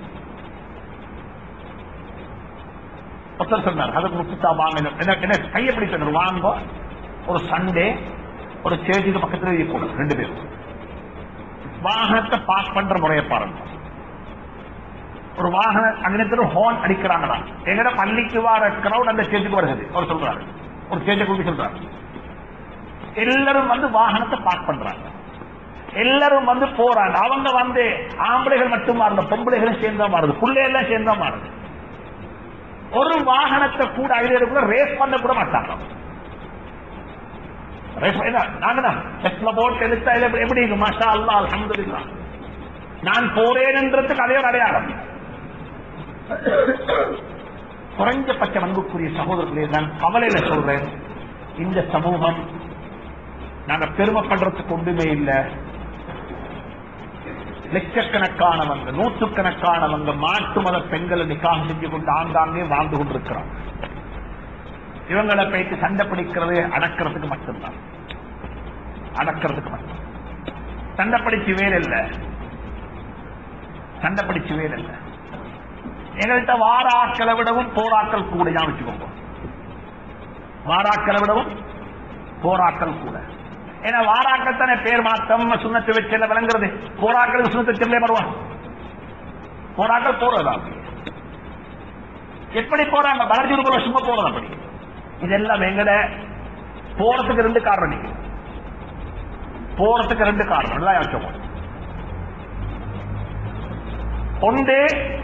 Speaker 1: ஒருத்தர் சொன்னார் அதுக்கு முக்கியத்தா வாங்க என்ன கையை பிடி சொன்னார் வாங்க ஒரு சண்டே ஒரு சேர்ச்சிக்கு பக்கத்துல இருக்கணும் ரெண்டு பேரும் வாகனத்தை பார்க் பண்ற முறையை பாருங்க ஒரு வாகன அங்கிருந்து ஹோன் அடிக்கிறாங்களா எங்கட பள்ளிக்கு வர கிரௌட் அந்த ஸ்டேஜுக்கு வருகிறது அவர் சொல்றாரு ஒரு ஸ்டேஜை குறித்து சொல்றாரு எல்லாரும் வந்து வாகனத்தை பார்க் பண்றாங்க எல்லாரும் வந்து போறாங்க அவங்க வந்து ஆம்பளைகள் மட்டும் மாறல பொம்பளைகளும் சேர்ந்தா மாறுது பிள்ளையெல்லாம் சேர்ந்தா மாறுது ஒரு வாகனத்தை கூட ஐடியா ரேஸ் பண்ண கூட மாட்டாங்க ரேஸ் நாங்க தான் டெஸ்ட்ல போட்டு எடுத்தா எப்படி இருக்கு மாஷா அல்லா அல்ஹம்துலில்லா நான் போறேன் என்றதுக்கு அதே ஒரு அடையாளம் குறைஞ்சபட்ச அன்புக்குரிய சகோதரர்களே நான் கவலையில சொல்றேன் இந்த சமூகம் நாங்க பெருமைப்படுறதுக்கு ஒன்றுமே இல்லை லட்சக்கணக்கானவங்க நூற்றுக்கணக்கானவங்க மாட்டு மத பெண்களை நிக்காக செஞ்சு கொண்டு ஆங்காங்கே வாழ்ந்து கொண்டிருக்கிறாங்க இவங்களை போயிட்டு சண்டை பிடிக்கிறது அடக்கிறதுக்கு மட்டும்தான் அடக்கிறதுக்கு மட்டும் சண்டை பிடிச்சு வேலை இல்லை சண்டை பிடிச்சு வேலை இல்லை எங்கள்கிட்ட வாராக்களை விடவும் போராக்கள் கூட ஞாபகம் வச்சுக்கோங்க வாராக்களை விடவும் போராக்கள் கூட ஏன்னா வாராக்கள் தானே பேர் மாத்தம் சுண்ணத்து வச்சல விளங்குறது போராக்களுக்கு சுண்ணத்து வச்சலே வருவான் போறாங்க போறதா எப்படி போறாங்க வளர்ச்சி போல சும்மா போறது அப்படி இதெல்லாம் எங்கட போறதுக்கு ரெண்டு காரணம் நீங்க போறதுக்கு ரெண்டு காரணம் எல்லாம் யோசிச்சோம் ஒன்று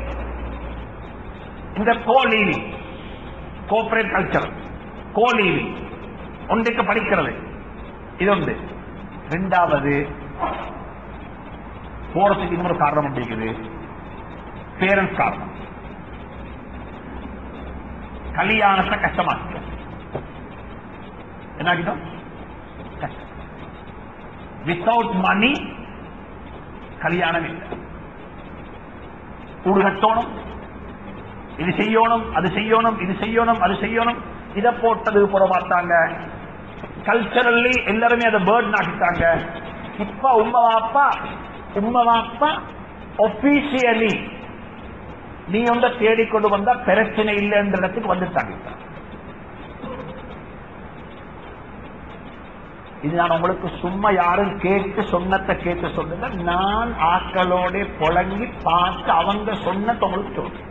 Speaker 1: இந்த கோலீவி கோஆபரேட் கல்ச்சர் கோலீவி ஒன்றுக்கு படிக்கிறது இது ஒன்று ரெண்டாவது போறதுக்கு இன்னொரு காரணம் அப்படிங்குது பேரண்ட்ஸ் காரணம் கல்யாணத்தை கஷ்டமாக்கிட்டோம் என்ன ஆகிட்டோம் வித்தவுட் மணி கல்யாணம் இல்லை கூடு கட்டணும் இது செய்யணும் அது செய்யணும் இது செய்யணும் அது செய்யணும் இதை போட்டது போட மாட்டாங்க கல்ச்சரல்லி எல்லாருமே அதை பேர்ட் ஆக்கிட்டாங்க இப்ப உம்ம வாப்பா உம்ம வாப்பா ஒபிஷியலி நீ ஒன்றை தேடிக்கொண்டு வந்தா பிரச்சனை இல்லைன்ற இடத்துக்கு வந்துட்டாங்க இப்ப. இது நான் உங்களுக்கு சும்மா யாரும் கேட்டு சொன்னத்தை கேட்டு சொன்னல நான் ஆக்களோட புழங்கி பார்த்து அவங்க சொன்னதை உங்களுக்கு சொல்றேன்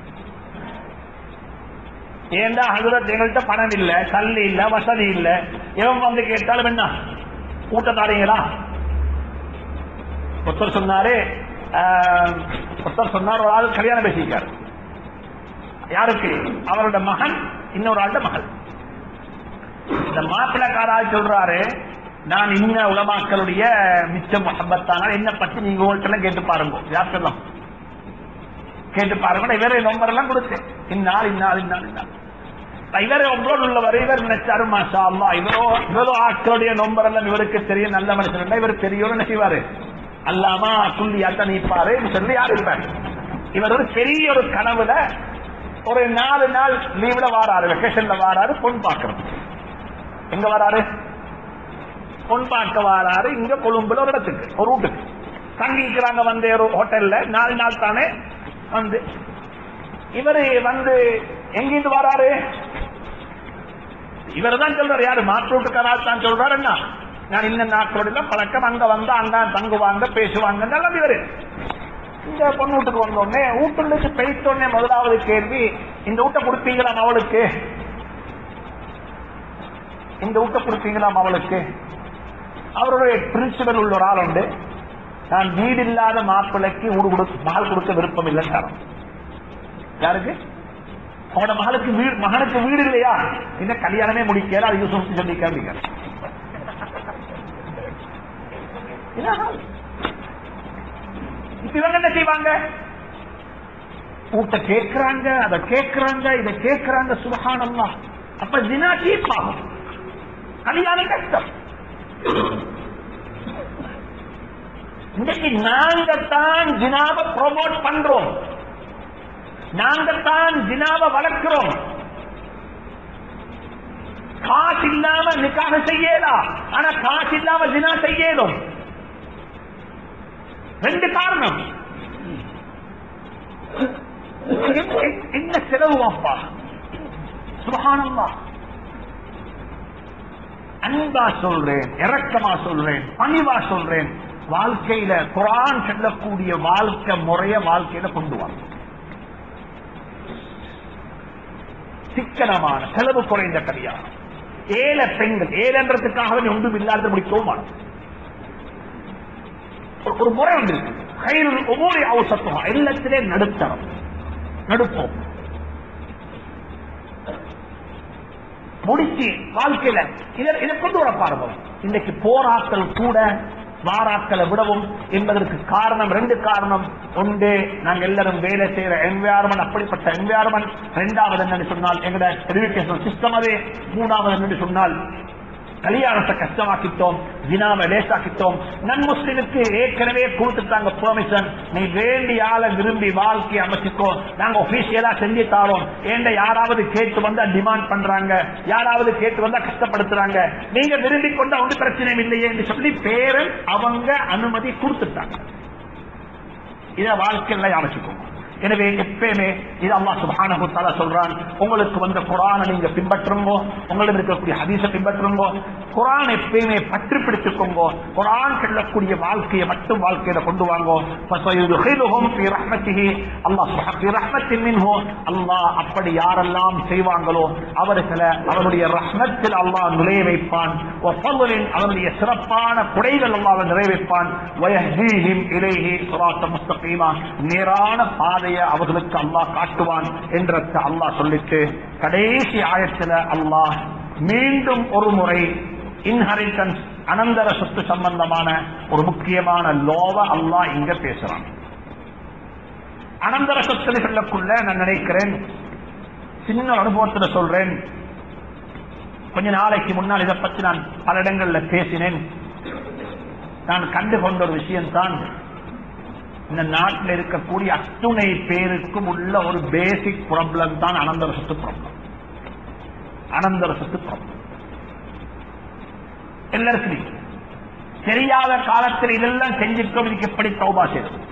Speaker 1: ஏண்டா ஹசரத் எங்கள்கிட்ட பணம் இல்ல கல் இல்ல வசதி இல்ல இவன் வந்து கேட்டாலும் என்ன ஊட்ட தாரீங்களா ஒருத்தர் சொன்னாரு ஆஹ், ஒருத்தர் சொன்னார் ஒரு ஆள் கல்யாணம் பேசிக்காரு யாருக்கு அவரோட மகன் இன்னொரு ஆள்ட மகள் இந்த மாப்பிள்ளக்காரால் சொல்றாரு நான் இன்ன உலமாக்களுடைய மிச்ச முகப்பத்தானால் என்ன பத்தி நீங்க உங்கள்கிட்ட எல்லாம் கேட்டு பாருங்க யாருக்கெல்லாம் கேட்டு பாருங்க இவரே நம்பர் எல்லாம் கொடுத்தேன் இந்நாள் இந்நாள் இந்நாள் இந்நாள் இவர் உங்களோடு உள்ளவர் இவர் நினைச்சாரு மாஷா அல்லா இவரோ இவரோ ஆட்களுடைய நம்பர் எல்லாம் இவருக்கு தெரியும் நல்ல மனுஷன் இல்ல, இவர் தெரியும் என்ன செய்வாரு அல்லாமா துல்லியாட்ட நிற்பாரு சொல்லி யாரு இருப்பாரு இவர் ஒரு பெரிய ஒரு கனவுல ஒரு நாலு நாள் லீவ்ல வாராரு வெக்கேஷன்ல வாராரு பொன் பார்க்கறது எங்க வராரு பொன் பார்க்க வாராரு இங்க கொழும்புல ஒரு இடத்துக்கு ஒரு வீட்டுக்கு தங்கிக்கிறாங்க வந்து ஒரு ஹோட்டல்ல நாலு நாள் தானே வந்து இவரு வந்து எங்கிருந்து வராரு இவர் தான் சொல்றாரு யாரு மாற்றூட்டுக்காரால் தான் சொல்றாரு என்ன நான் இந்த நாட்களோட பழக்கம் அங்க வந்தா அங்க தங்குவாங்க பேசுவாங்க நல்லது இவரு இந்த பொண்ணு வீட்டுக்கு வந்த உடனே வீட்டுக்கு போயிட்ட உடனே முதலாவது கேள்வி இந்த வீட்டை கொடுப்பீங்களா அவளுக்கு இந்த வீட்டை கொடுப்பீங்களாம் அவளுக்கு அவருடைய பிரின்சிபல் உள்ள ஒரு ஆள் உண்டு நான் வீடு இல்லாத மாப்பிள்ளைக்கு வீடு கொடுக்க மகள் கொடுக்க விருப்பம் இல்லைன்னு யாருக்கு அவனோட மகளுக்கு வீடு மகனுக்கு வீடு இல்லையா இந்த கல்யாணமே முடிக்கல அது யூசுப் சொல்லி கேள்விங்க இப்ப இவங்க என்ன செய்வாங்க ஊட்ட கேட்கிறாங்க அதை கேட்கிறாங்க இதை கேட்கிறாங்க சுபகானம்மா அப்ப தினா தீர்ப்பாகும் கல்யாணம் கஷ்டம் இன்னைக்கு நாங்க தான் ஜினாவை ப்ரோமோட் பண்றோம் நாங்க தான் ஜினாவை வளர்க்கிறோம் காசு இல்லாம நிக்காக செய்யலா ஆனா காசு இல்லாம ஜினா செய்யலும் ரெண்டு காரணம் என்ன செலவு அப்பா சுபகானம்மா அன்பா சொல்றேன் இரக்கமா சொல்றேன் பணிவா சொல்றேன் வாழ்க்கையில குரான் செல்லக்கூடிய வாழ்க்கை முறைய வாழ்க்கையில கொண்டு வாங்க சிக்கனமான செலவு குறைந்த கல்யாணம் ஏழை பெண்கள் ஏழன்றதுக்காக ஒன்றும் இல்லாத முடிக்கவும் ஒரு- ஒரு முறை உண்டு கையில் ஒவ்வொரு அவசரம் எல்லாத்திலே நடுத்தரம் நடுப்போம் முடிச்சு வாழ்க்கையில இதை இதை கொண்டு வர பாருங்க இன்னைக்கு போராட்கள் கூட வாராக்களை விடவும் என்பதற்கு காரணம் ரெண்டு காரணம் ஒன்று நாங்க எல்லாரும் வேலை செய்யற என்வியாரன்மெண்ட் அப்படிப்பட்ட என்வியாரன்மெண்ட் ரெண்டாவது என்னன்னு சொன்னால் எங்களோட எஜுகேஷன் சிஸ்டம் அது மூணாவது என்னன்னு சொன்னால் கல்யாணத்தை கஷ்டமாக்கிட்டோம் ஜினாவை லேசாக்கிட்டோம் நன் முஸ்லிமுக்கு ஏற்கனவே கொடுத்துட்டாங்க பெர்மிஷன் நீ வேண்டிய ஆளை விரும்பி வாழ்க்கையை அமைச்சுக்கோ நாங்க ஒபிஷியலா செஞ்சு தாரோம் ஏண்ட யாராவது கேட்டு வந்தா டிமாண்ட் பண்றாங்க யாராவது கேட்டு வந்தா கஷ்டப்படுத்துறாங்க நீங்க விரும்பி கொண்டா ஒன்றும் பிரச்சனை இல்லையே என்று சொல்லி பேரன் அவங்க அனுமதி கொடுத்துட்டாங்க இத வாழ்க்கையில அமைச்சுக்கோங்க எனவே எப்பயுமே இது அல்லாஹ் சுப்ஹானஹு தஆலா சொல்றான் உங்களுக்கு வந்த குர்ஆனை நீங்க பின்பற்றுங்கோ உங்களுக்கு இருக்கக்கூடிய ஹதீஸை பின்பற்றுங்கோ குர்ஆன் எப்பயுமே பற்று பிடிச்சுக்கோங்க குர்ஆன் சொல்லக்கூடிய வாழ்க்கையை மட்டும் வாழ்க்கையில கொண்டு வாங்கோ ஃபஸயுதுகிலுஹும் ஃபீ ரஹ்மத்திஹி அல்லாஹ் சுப்ஹானஹு ஃபீ ரஹ்மத்தின் மின்ஹு அல்லாஹ் அப்படி யாரெல்லாம் செய்வாங்களோ அவர்களை அவருடைய ரஹ்மத்தில் அல்லாஹ் நுழைய வைப்பான் வஃபضலின் அவருடைய சிறப்பான குடைகள் அல்லாஹ் நிறைவேற்பான் வயஹ்தீஹிம் இலைஹி ஸிராத்த முஸ்தகீமா நேரான பாதையை அவர்களுக்கு அல்லாஹ் காட்டுவான் என்ற அல்லாஹ் சொல்லிட்டு கடைசி ஆயத்துல அல்லாஹ் மீண்டும் ஒரு முறை இன்ஹெரிட்டன்ஸ் அனந்தர சொத்து சம்பந்தமான ஒரு முக்கியமான லோவ அல்லாஹ் இங்க பேசுறான் அனந்தர சொத்து சொல்லக்குள்ள நான் நினைக்கிறேன் சின்ன அனுபவத்துல சொல்றேன் கொஞ்ச நாளைக்கு முன்னால் இதை பற்றி நான் பல இடங்கள்ல பேசினேன் நான் கண்டு கொண்ட ஒரு விஷயம்தான் இந்த நாட்டில் இருக்கக்கூடிய அத்துணை பேருக்கும் உள்ள ஒரு பேசிக் ப்ராப்ளம் தான் அனந்தர சொத்து ப்ராப்ளம் அனந்தர சொத்து ப்ராப்ளம் எல்லாருக்கும் இருக்கு. தெரியாத காலத்தில் இதெல்லாம் செஞ்சுட்டோம் இதுக்கு எப்படி தௌபா செய்யறது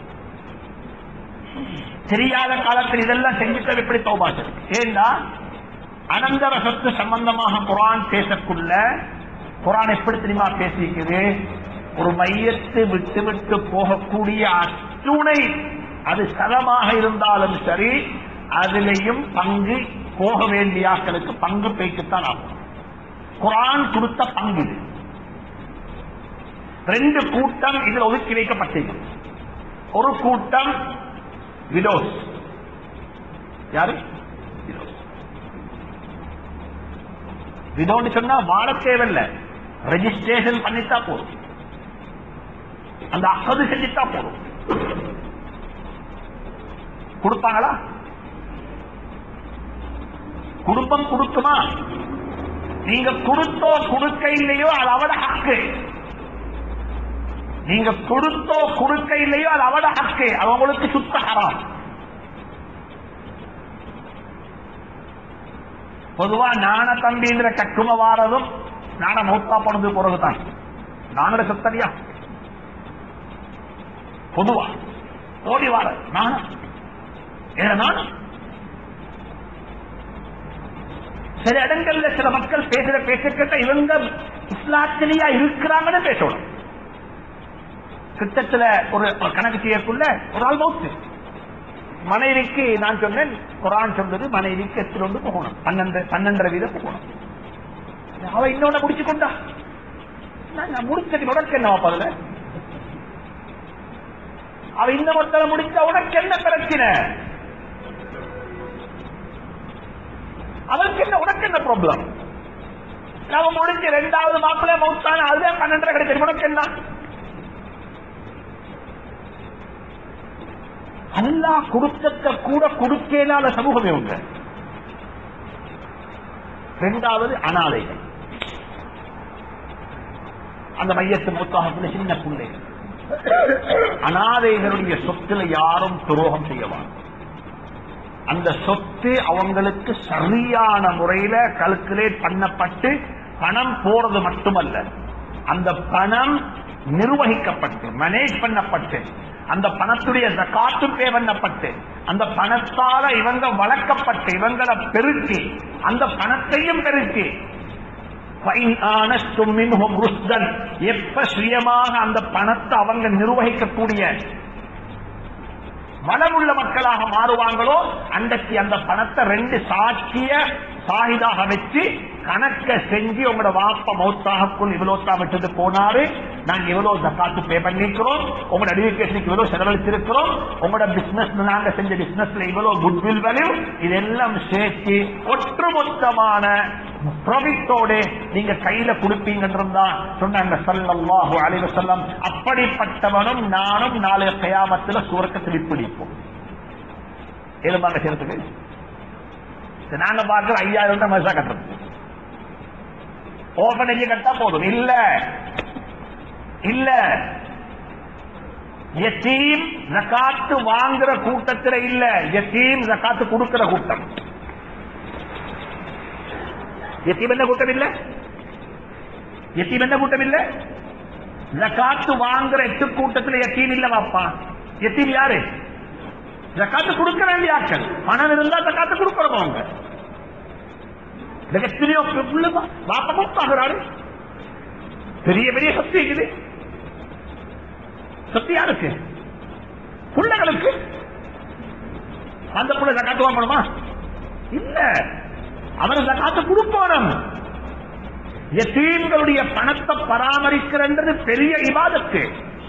Speaker 1: தெரியாத காலத்தில் இதெல்லாம் செஞ்சுட்டோம் எப்படி தௌபா செய்யறது ஏன்னா அனந்தர சொத்து சம்பந்தமாக குரான் பேசக்குள்ள குரான் எப்படி தெரியுமா பேசிக்குது ஒரு மையத்து விட்டு விட்டு போகக்கூடிய அத்துணை அது சதமாக இருந்தாலும் சரி அதிலையும் பங்கு போக வேண்டிய ஆட்களுக்கு பங்கு பேய்க்குத்தான் ஆகும் குரான் கொடுத்த பங்கு இது ரெண்டு கூட்டம் இதில் ஒதுக்கி வைக்கப்பட்டது ஒரு கூட்டம் விடோஸ் யாரு விடோஸ் விதோன்னு சொன்னா வாழ தேவையில்ல ரெஜிஸ்ட்ரேஷன் பண்ணிட்டா போதும் அந்த அக்கது செஞ்சுட்டா போதும் கொடுப்பாங்களா குடும்பம் கொடுக்குமா நீங்க கொடுத்தோ கொடுக்க இல்லையோ அது அவட ஹக்கு நீங்க கொடுத்தோ கொடுக்க இல்லையோ அது அவட ஹக்கு அது உங்களுக்கு சுத்த ஹராம் பொதுவா நாண தம்பின்ற கட்டும வாரதும் நாண மௌத்தா போனது பிறகுதான் நானோட சத்தரியா பொதுவா ஓடி வார நாணம் ஏன்னா நாணம் சில இடங்கள்ல சில மக்கள் பேசுற பேச கேட்ட இவங்க இஸ்லாத்திலேயா இருக்கிறாங்கன்னு பேசணும் கிட்டத்துல ஒரு கணக்கு செய்யக்குள்ள ஒரு ஆள் மௌத்து மனைவிக்கு நான் சொன்னேன் குரான் சொன்னது மனைவிக்கு எத்தனை ஒன்று போகணும் பன்னெண்டு பன்னெண்டரை வீதம் போகணும் அவ இன்னொன்னு முடிச்சு கொண்டா நான் நான் முடிச்சது உனக்கு என்ன அதுல அவ இந்த மொத்தல முடிச்சா உனக்கு என்ன பிரச்சனை அவருக்கு என்ன உனக்கு என்ன ப்ராப்ளம் நாம முடிஞ்சு ரெண்டாவது மாப்பிள்ளை மௌத்தான அதுதான் பன்னெண்டரை கிடைச்சது உனக்கு என்ன அல்லாஹ் கொடுத்த கூட கொடுக்கலாத சமூகம் இவங்க இரண்டாவது அனாதைகள் அந்த மையத்து மூத்தாகத்துல சின்ன பிள்ளைகள் அனாதைகளுடைய சொத்துல யாரும் துரோகம் செய்யவாங்க அந்த சொத்து அவங்களுக்கு சரியான முறையில கல்குலேட் பண்ணப்பட்டு பணம் போறது மட்டுமல்ல அந்த பணம் நிர்வகிக்கப்பட்டு மேனேஜ் பண்ணப்பட்டு அந்த பணத்துடைய ஜக்காத்தும் பே பண்ணப்பட்டு அந்த பணத்தால இவங்க வளர்க்கப்பட்டு இவங்களை பெருக்கி அந்த பணத்தையும் பெருக்கி ஃபைன் ஆனஸ்டும் மின்ஹும் ருஷ்தன் எப்ப சுயமாக அந்த பணத்தை அவங்க நிர்வகிக்கக்கூடிய வளமுள்ள மக்களாக மாறுவாங்களோ அன்றைக்கு அந்த பணத்தை ரெண்டு சாட்சிய சாகிதாக வச்சு கணக்க செஞ்சு உங்களோட வாப்ப மௌத்தாகக்குள் இவ்வளவு தான் விட்டுட்டு போனாரு நாங்க இவ்வளவு ஜக்காத்து பே பண்ணிருக்கிறோம் உங்களோட எடுக்கேஷனுக்கு இவ்வளவு செலவழித்திருக்கிறோம் உங்களோட பிசினஸ் நாங்க செஞ்ச பிசினஸ்ல இவ்வளவு குட்வில் வேல்யூ இதெல்லாம் சேர்த்து ஒட்டுமொத்தமான ப்ராஃபிட்டோட நீங்க கையில கொடுப்பீங்கன்றதா சொன்னாங்க சல்லல்லாஹு அலைஹி வஸல்லம் அப்படிப்பட்டவனும் நானும் நாளைய கயாமத்துல சுவர்க்கத்தில் பிடிப்போம் எலும்பாங்க சேர்த்துக்கு இது நாங்க பார்க்கிற ஐயாயிரம் தான் மனுஷா கட்டுறது ஓபனேஜ் கட்டா போதும் இல்ல இல்ல யத்தீம் ஜகாத்து வாங்குற கூட்டத்துல இல்ல யத்தீம் ஜகாத்து கொடுக்கிற கூட்டம் யத்தீம் என்ன கூட்டம் இல்ல யத்தீம் என்ன கூட்டம் இல்ல ஜகாத்து வாங்குற எட்டு கூட்டத்துல யத்தீம் இல்ல வாப்பா யத்தீம் யாரு ஜக்காத்து கொடுக்க வேண்டிய ஆட்கள் பணம் இருந்தா ஜக்காத்து கொடுக்கணும் அவங்க இதுக்கு எத்தனையோ புள்ள பாப்பா மூத்தாகிறாரு பெரிய பெரிய சக்தி இருக்குது சக்தி யாருக்கு பிள்ளைகளுக்கு அந்த புள்ள ஜக்காத்து வாங்கணுமா இல்ல அவன் ஜக்காத்து கொடுக்கணும் எத்தீம்களுடைய பணத்தை பராமரிக்கிறது பெரிய இபாதத்து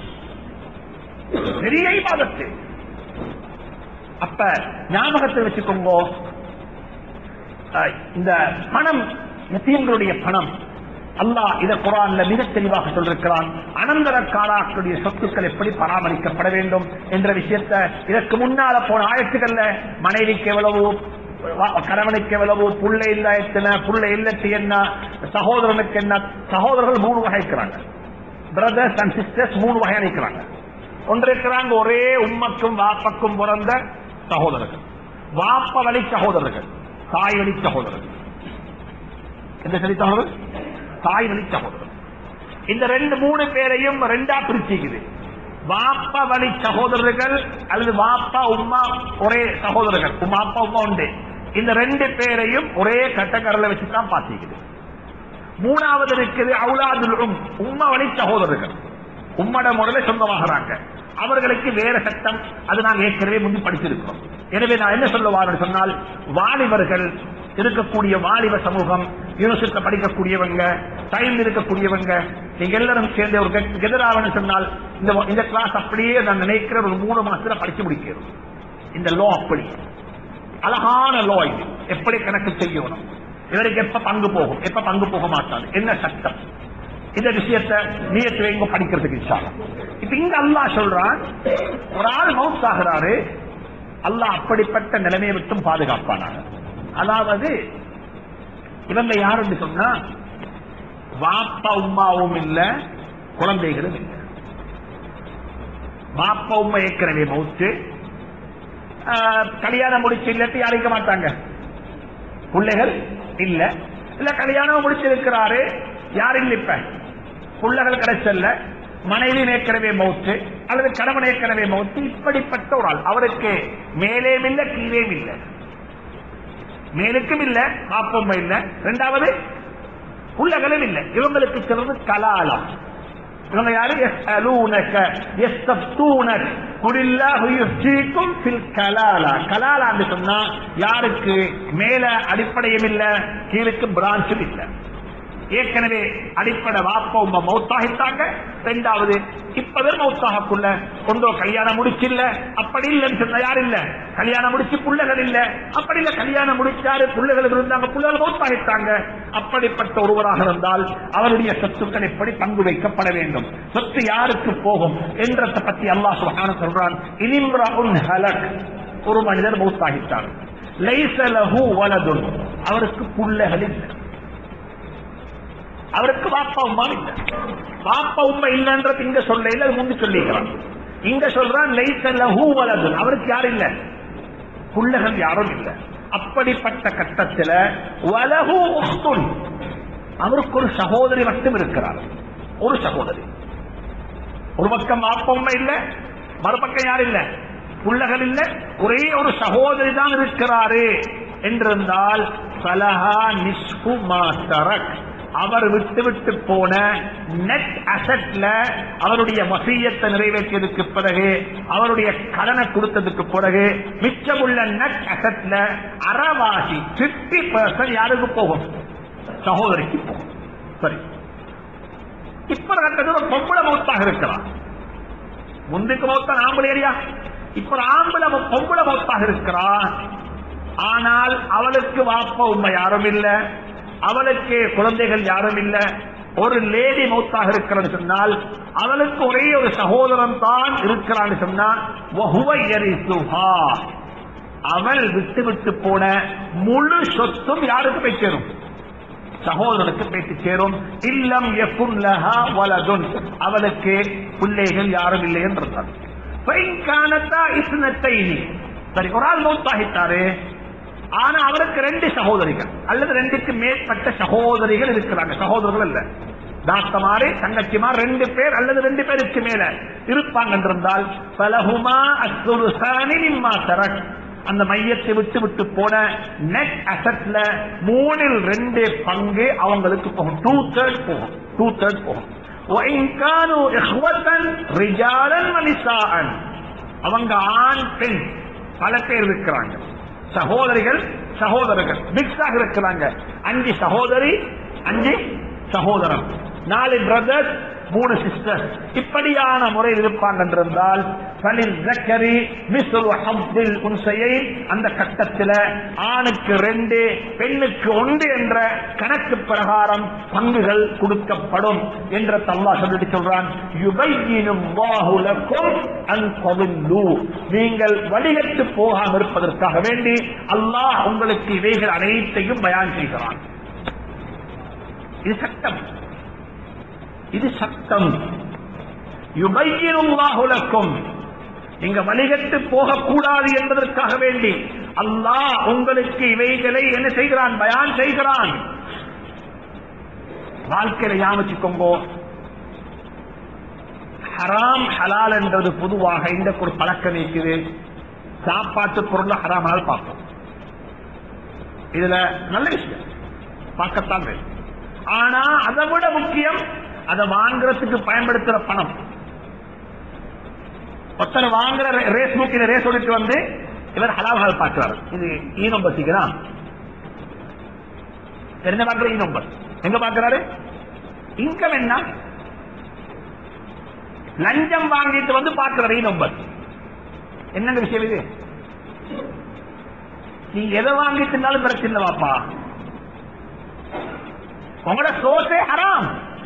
Speaker 1: பெரிய இபாதத்து அப்ப ஞாபகத்தை வச்சுக்கோங்க அஹ், இந்த பணம் எத்தீம்களுடைய பணம் அல்லாஹ் இத குரான்ல மிக தெளிவாக சொல்லிருக்கிறான் அனந்தரக்காராக்களுடைய சொத்துக்கள் எப்படி பராமரிக்கப்பட வேண்டும் என்ற விஷயத்தை இதற்கு முன்னால போன ஆயத்துக்கள்ல மனைவிக்கு எவ்வளவு வா- கணவனுக்கு எவ்வளவு புள்ள இல்ல எத்தனை புள்ள இல்லத்து என்ன சகோதரனுக்கு என்ன சகோதரர்கள் மூணு வகை இருக்கிறாங்க பிரதர்ஸ் அண்ட் சிஸ்டர்ஸ் மூணு வகை இருக்கிறாங்க ஒன்று இருக்கிறாங்க ஒரே உம்மக்கும் வாப்பக்கும் பிறந்த சகோதரர்கள் வாப்ப வழி சகோதரர்கள் தாய் வழி சகோதரர்கள் எந்த சரி சகோதரர் தாய் வழி சகோதரர் இந்த ரெண்டு மூணு பேரையும் ரெண்டா பிரிச்சுக்குது வாப்பா வழி சகோதரர்கள் அல்லது வாப்பா உம்மா ஒரே சகோதரர்கள் உம்மா அப்பா உம்மா உண்டு இந்த ரெண்டு பேரையும் ஒரே கட்டக்கரல வச்சுதான் பாத்திக்குது மூணாவது இருக்குது அவுலாதுல் உம் உம்மா வழி சகோதரர்கள் உம்மட முறையில சொந்தமாகறாங்க அவர்களுக்கு வேற சட்டம் அது நாங்க ஏற்கனவே முந்தி படிச்சிருக்கிறோம் எனவே நான் என்ன சொல்லுவார் சொன்னால் வாலிபர்கள் இருக்கக்கூடிய வாலிப சமூகம் யூனிவர்சிட்டியில் படிக்கக்கூடியவங்க டைம் இருக்கக்கூடியவங்க நீங்க எல்லாரும் சேர்ந்து ஒரு கெதராவன்னு சொன்னால் இந்த இந்த கிளாஸ் அப்படியே நான் நினைக்கிற ஒரு மூணு மாசத்துல படிச்சு முடிக்கிறோம் இந்த லோ அப்படி அழகான லோ இது எப்படி கணக்கு செய்யணும் இவருக்கு எப்ப பங்கு போகும் எப்ப பங்கு போக மாட்டாது என்ன சட்டம் இந்த விஷயத்தை நீயத்து வைங்க படிக்கிறதுக்கு இன்ஷால்லா இப்ப இங்க அல்லாஹ் சொல்றான் ஒரு ஆள் மவுத் ஆகிறாரு அல்லாஹ் அப்படிப்பட்ட நிலைமையை விட்டும் பாதுகாப்பானாங்க அதாவது இவங்க யாருன்னு சொன்னா வாப்பா உம்மாவும் இல்ல குழந்தைகளும் இல்ல வாப்பா உம்மா ஏற்கனவே மவுத்து ஆஹ், கல்யாணம் முடிச்சு இல்லாட்டி யாரிக்க மாட்டாங்க பிள்ளைகள் இல்ல இல்ல கல்யாணம் முடிச்சிருக்கிறாரு யார் இல்ல இப்ப பிள்ளைகள் கிடைச்சல்ல மனைவி ஏற்கனவே மௌத்து அல்லது கணவன் ஏற்கனவே மௌத்து இப்படிப்பட்ட ஒரு ஆள் அவருக்கு மேலேயும் இல்ல கீழேயும் இல்ல மேலுக்கும் இல்ல பாப்பம் இல்ல இரண்டாவது பிள்ளைகளும் இல்ல இவங்களுக்கு சொல்றது கலாலம் இவங்க யாரு يسألونك يستفتونك قل الله يفتيكم في الكلالة கலாலா சொன்னா யாருக்கு மேல அடிப்படையும் இல்ல கீழுக்கு பிரான்ச்சும் இல்ல ஏற்கனவே அடிப்படை வாப்ப உங்க மௌத்தாகிட்டாங்க ரெண்டாவது இப்பவே மௌத்தாகக்குள்ள கொண்டோ கல்யாணம் முடிச்சில்ல அப்படி இல்லைன்னு சொன்ன யார் இல்ல கல்யாணம் முடிச்சு புள்ளைகள் இல்ல அப்படி இல்ல கல்யாணம் முடிச்சாரு புள்ளைகள் இருந்தாங்க புள்ளைகள் மௌத்தாகிட்டாங்க அப்படிப்பட்ட ஒருவராக இருந்தால் அவருடைய சொத்துக்கள் எப்படி பங்கு வைக்கப்பட வேண்டும் சொத்து யாருக்கு போகும் என்றதை பத்தி அல்லாஹ் சுப்ஹானஹு சொல்றான் இனிம்ரஉன் ஹலக் ஒரு மனிதர் மௌத்தாகிட்டார் லைஸ லஹு வலதுன் அவருக்கு புள்ளைகள் இல்லை அவருக்கு வாப்பா உமா இல்ல வாப்பா உமா இல்லன்றது இங்க சொல்ல இல்ல முந்தி சொல்லிக்கிறான் இங்க சொல்றான் லைஸ லஹு வலதுன் அவருக்கு யாரும் இல்ல புள்ளகள் யாரும் இல்ல அப்படிப்பட்ட கட்டத்துல வலஹு உஹ்துன் அவருக்கு ஒரு சகோதரி மட்டும் இருக்கிறார் ஒரு சகோதரி ஒரு பக்கம் வாப்பம்மா இல்ல மறுபக்கம் யார் இல்ல புள்ளகள் இல்ல ஒரே ஒரு சகோதரி தான் இருக்கிறாரு என்றிருந்தால் சலஹா நிஸ்பு மாசரக் அவர் விட்டு விட்டு போன நெட் அசட்ல அவருடைய வசியத்தை நிறைவேற்றியதுக்கு பிறகு அவருடைய கடனை கொடுத்ததுக்கு பிறகு மிச்சமுள்ள நெட் அசட்ல அறவாசி பிப்டி பர்சன்ட் யாருக்கு போகும் சகோதரிக்கு போகும் சரி இப்ப நடந்தது ஒரு பொம்பளை மௌத்தாக இருக்கிறான் முந்துக்கு மௌத்தான் ஆம்பளை ஏரியா இப்ப ஒரு ஆம்பளை மௌ- பொம்பளை மௌத்தாக இருக்கிறான் ஆனால் அவளுக்கு வாப்ப உண்மை யாரும் இல்ல அவளுக்கு குழந்தைகள் யாரும் இல்ல ஒரு லேடி மௌத்தாக இருக்கிறன்னு சொன்னால் அவளுக்கு ஒரே ஒரு சகோதரன் தான் இருக்கிறான்னு சொன்னா வஹுவ யரிசுஹா. அவள் விட்டு விட்டு போன முழு சொத்தும் யாருக்கு போய் சேரும் சகோதரனுக்கு பேசி சேரும் இல்லம் யகுன் லஹா வலதுன் அவளுக்கு பிள்ளைகள் யாரும் இல்லை என்றார் காணத்தா இஸ்னத்தைனி சரி ஒரு ஆள் மௌத்தாகிட்டாரு ஆனா அவருக்கு ரெண்டு சகோதரிகள் அல்லது ரெண்டுக்கு மேற்பட்ட சகோதரிகள் இருக்கிறாங்க சகோதரர்கள் இல்ல தாத்தமாரு தங்கச்சிமார் ரெண்டு பேர் அல்லது ரெண்டு பேருக்கு மேல இருப்பாங்க என்றிருந்தால் பலகுமா அசுருசானி நிம்மா தரக் அந்த மையத்தை விட்டு விட்டு போன நெட் அசட்ல மூணில் ரெண்டு பங்கு அவங்களுக்கு போகும் டூ தேர்ட் போகும் டூ தேர்ட் போகும் وإن كانوا إخوة رجالا ونساء அவங்க ஆண் பெண் பல பேர் இருக்கிறாங்க சகோதரிகள் சகோதரர்கள் மிக்ஸ் ஆக இருக்கிறாங்க அஞ்சு சகோதரி அஞ்சு சகோதரன் நாலு பிரதர்ஸ் மூணு சிஸ்டர் இப்படியான முறையில் இருப்பாங்க என்றிருந்தால் பலில் ஜக்கரி மிஸ்ரு ஹப்தில் உன்சையை அந்த கட்டத்தில் ஆணுக்கு ரெண்டு பெண்ணுக்கு ஒன்று என்ற கணக்கு பிரகாரம் பங்குகள் கொடுக்கப்படும் என்ற தல்லா சொல்லிட்டு சொல்றான் யுபையினும் வாகுலக்கும் அன்பவில்லு நீங்கள் வழிகட்டு போகாமல் இருப்பதற்காக வேண்டி அல்லாஹ் உங்களுக்கு இவைகள் அனைத்தையும் பயான் செய்கிறான் இது சட்டம் இது சட்டம் யுபையினுல்லாஹுலக்கும் நீங்க வழிகட்டு போகக்கூடாது என்பதற்காக வேண்டி அல்லாஹ் உங்களுக்கு இவைகளை என்ன செய்கிறான் பயான் செய்கிறான் வாழ்க்கையில யாமிச்சுக்கோங்கோ ஹராம் ஹலால் என்றது பொதுவாக இந்த ஒரு பழக்கம் இருக்குது சாப்பாட்டு பொருள் ஹராம் ஹலால் பார்ப்போம் இதுல நல்ல விஷயம் பார்க்கத்தான் வேண்டும் ஆனா அதை விட முக்கியம் அதை வாங்குறதுக்கு பயன்படுத்துற பணம் ஒருத்தர் வாங்குற ரேஸ் புக்கில ரேஸ் ஓடிட்டு வந்து இவர் ஹலால் ஹலால் பார்க்கிறார் இது ஈ நம்பர் சீக்கிரம் தெரிஞ்ச பார்க்கிற ஈ நம்பர் எங்க பார்க்கிறாரு இன்கம் என்ன லஞ்சம் வாங்கிட்டு வந்து பார்க்கிறார் ஈ நம்பர் என்னங்க விஷயம் இது நீ எதை வாங்கிட்டு இருந்தாலும் பிரச்சனை இல்லை வாப்பா உங்களோட சோர்ஸே ஹராம்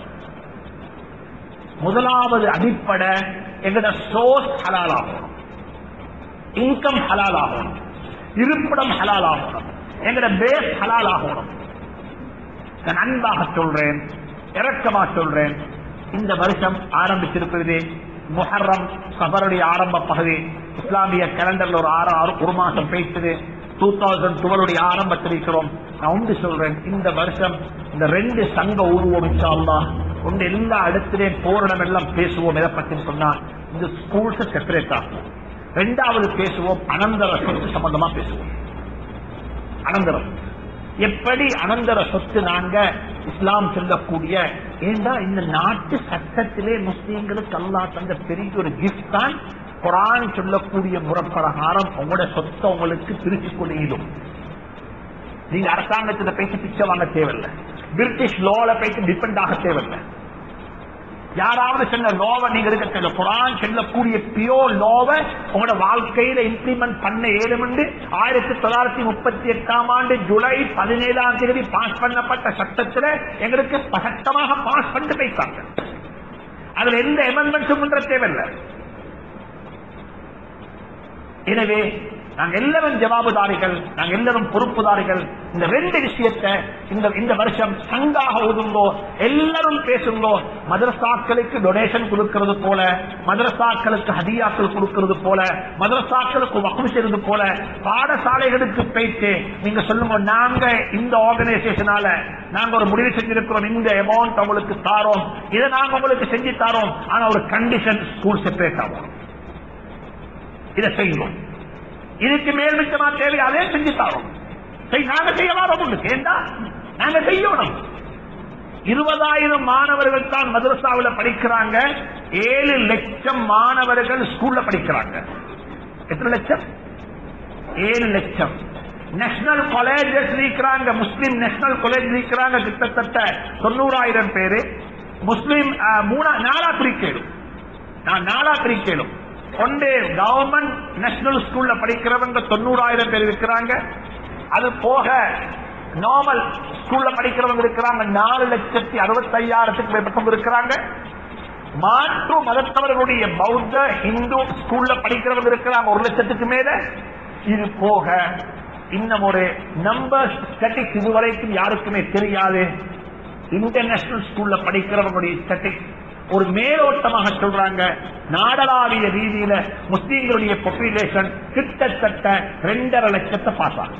Speaker 1: முதலாவது அடிப்படை எங்கட சோர்ஸ் ஹலால் ஆகணும் இன்கம் ஹலால் ஆகணும் இருப்பிடம் ஹலால் ஆகணும் எங்கட பேஸ் ஹலால் ஆகணும் நான் அன்பாக சொல்றேன் இறக்கமா சொல்றேன் இந்த வருஷம் ஆரம்பிச்சிருக்கிறது முஹர்ரம் சபருடைய ஆரம்ப பகுதி இஸ்லாமிய கேலண்டர்ல ஒரு ஆறு ஆறு ஒரு மாசம் பேசுது டூ தௌசண்ட் டுவெலுடைய ஆரம்பத்தில் இருக்கிறோம் நான் ஒன்று சொல்றேன் இந்த வருஷம் இந்த ரெண்டு சங்க உருவம் இன்ஷா அல்லாஹ் ஒன்று எல்லா இடத்திலேயும் போரிடம் எல்லாம் பேசுவோம் எதை பத்தி சொன்னா இந்த ஸ்கூல்ஸ் செப்பரேட் ஆகும் ரெண்டாவது பேசுவோம் அனந்தர சொத்து சம்பந்தமா பேசுவோம் அனந்தரம் எப்படி அனந்தர சொத்து நாங்க இஸ்லாம் சொல்லக்கூடிய ஏண்டா இந்த நாட்டு சட்டத்திலே முஸ்லீம்களுக்கு அல்லாஹ் தந்த பெரிய ஒரு கிஃப்ட் தான் குரான் சொல்லக்கூடிய முறப்பிரகாரம் உங்களோட சொத்தை உங்களுக்கு பிரிச்சு கொள்ளையிடும் நீங்க அரசாங்கத்துல பேசி பிச்சை வாங்க தேவையில்லை பிரிட்டிஷ் லோல பேசி டிபெண்ட் ஆக தேவையில்லை யாராவது சொன்ன லோவை நீங்க இருக்க தேவை குரான் சொல்லக்கூடிய பியோ லோவை உங்களோட வாழ்க்கையில இம்ப்ளிமெண்ட் பண்ண ஏழுமென்று ஆயிரத்தி தொள்ளாயிரத்தி முப்பத்தி எட்டாம் ஆண்டு ஜூலை பதினேழாம் தேதி பாஸ் பண்ணப்பட்ட சட்டத்துல எங்களுக்கு சட்டமாக பாஸ் பண்ணிட்டு போயிட்டாங்க அதுல எந்த எமெண்ட்மெண்ட்ஸும் பண்ற தேவையில்லை எனவே நாங்க எல்லாரும் ஜவாபுதாரிகள் நாங்க எல்லாரும் பொறுப்புதாரிகள் இந்த ரெண்டு விஷயத்தை இந்த இந்த வருஷம் சங்காக ஓதுங்கோ எல்லாரும் பேசுங்கோ மதரசாக்களுக்கு டொனேஷன் கொடுக்கிறது போல மதரசாக்களுக்கு ஹதியாக்கள் கொடுக்கிறது போல மதரசாக்களுக்கு வக்கம் செய்வது போல பாடசாலைகளுக்கு போயிட்டு நீங்க சொல்லுங்க நாங்க இந்த ஆர்கனைசேஷனால நாங்க ஒரு முடிவு செஞ்சிருக்கிறோம் இந்த அமௌண்ட் உங்களுக்கு தாரோம் இதை நாங்க உங்களுக்கு செஞ்சு தாரோம் ஆனா ஒரு கண்டிஷன் ஸ்கூல் செப்பரேட் ஆகும் இதை செய்யணும் இதுக்கு மேல் மிச்சமா தேவை அதே செஞ்சு தரோம் செய் நாங்க செய்ய வரோம் உங்களுக்கு ஏண்டா நாங்க செய்யணும் இருபதாயிரம் மாணவர்கள் தான் மதரசாவில் படிக்கிறாங்க ஏழு லட்சம் மாணவர்கள் ஸ்கூல்ல படிக்கிறாங்க எத்தனை லட்சம் ஏழு லட்சம் நேஷனல் காலேஜஸ் இருக்கிறாங்க முஸ்லிம் நேஷனல் காலேஜ் இருக்கிறாங்க கிட்டத்தட்ட தொண்ணூறாயிரம் பேரு முஸ்லிம் அஹ், மூணா நாலா பிரிக்கலும் நான் நாலா பிரிக்கலும் ஒன்று கவர்மெண்ட் நேஷனல் ஸ்கூல்ல படிக்கிறவங்க தொண்ணூறாயிரம் பேர் இருக்கிறாங்க அது போக நார்மல் ஸ்கூல்ல படிக்கிறவங்க இருக்கிறாங்க நாலு லட்சத்தி அறுபத்தி ஐயாயிரத்துக்கு மேற்பட்டவங்க இருக்கிறாங்க மாற்று மதத்தவர்களுடைய பௌத்த இந்து ஸ்கூல்ல படிக்கிறவங்க இருக்கிறாங்க ஒரு லட்சத்துக்கு மேல இது போக இன்னும் ஒரு நம்பர் ஸ்டட்டிக்ஸ் இதுவரைக்கும் யாருக்குமே தெரியாது இன்டர்நேஷனல் ஸ்கூல்ல படிக்கிறவங்களுடைய ஸ்டட்டிக்ஸ் ஒரு மேலோட்டமாக சொல்றாங்க நாடளாவிய ரீதியில முஸ்லீம்களுடைய பாப்புலேஷன் கிட்டத்தட்ட ரெண்டரை லட்சத்தை பார்ப்பாங்க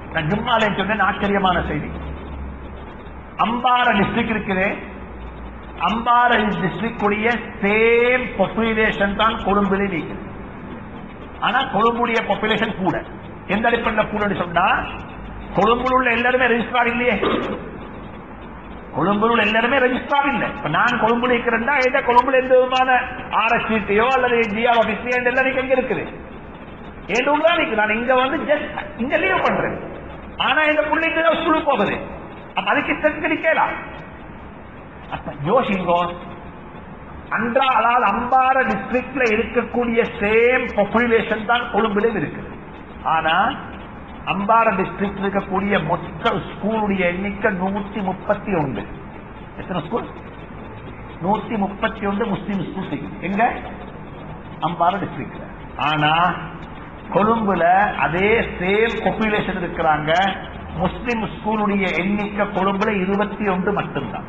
Speaker 1: நான் ஜும்மாலே சொன்னேன் ஆச்சரியமான செய்தி அம்பார டிஸ்ட்ரிக்ட் இருக்குது அம்பார டிஸ்ட்ரிக்ட் உடைய சேம் பாப்புலேஷன் தான் கொழும்புல இருக்குது ஆனா கொழும்புடைய பாப்புலேஷன் கூட எந்த அடிப்படையில் கூடன்னு சொன்னா கொழும்புல உள்ள எல்லாருமே ரெஜிஸ்ட்ரார் இல்லையே கொழும்புல உள்ள எல்லாருமே ரெஜிஸ்ட்ரார் இல்லை இப்ப நான் கொழும்புல இருக்கிறேன்னா எந்த கொழும்புல எந்த விதமான ஆர்எஸ்டியோ அல்லது ஜிஆர் ஆபீஸ்லயோ எல்லாம் நீங்க எங்க இருக்குது ஏன் தான் நிக்கு நான் இங்க வந்து ஜஸ்ட் இங்க லீவ் பண்றேன் ஆனா எங்க பிள்ளைங்க தான் ஸ்கூலுக்கு போகுது அப்ப அதுக்கு இஷ்டத்துக்கு நிக்கலாம் அப்ப யோசிங்கோ அன்றா அதாவது அம்பார டிஸ்ட்ரிக்ட்ல இருக்கக்கூடிய சேம் பாப்புலேஷன் தான் கொழும்பிலும் இருக்குது ஆனா அம்பார டிஸ்ட்ரிக்ட் இருக்கக்கூடிய மொத்த ஸ்கூலுடைய எண்ணிக்கை நூத்தி முப்பத்தி ஒன்று எத்தனை ஸ்கூல் நூத்தி முப்பத்தி ஒன்று முஸ்லீம் ஸ்கூல் எங்க அம்பார டிஸ்ட்ரிக்ட்ல ஆனா கொழும்புல அதே சேம் பாப்புலேஷன் இருக்கிறாங்க முஸ்லிம் ஸ்கூலுடைய எண்ணிக்கை கொழும்புல இருபத்தி ஒன்று மட்டும்தான்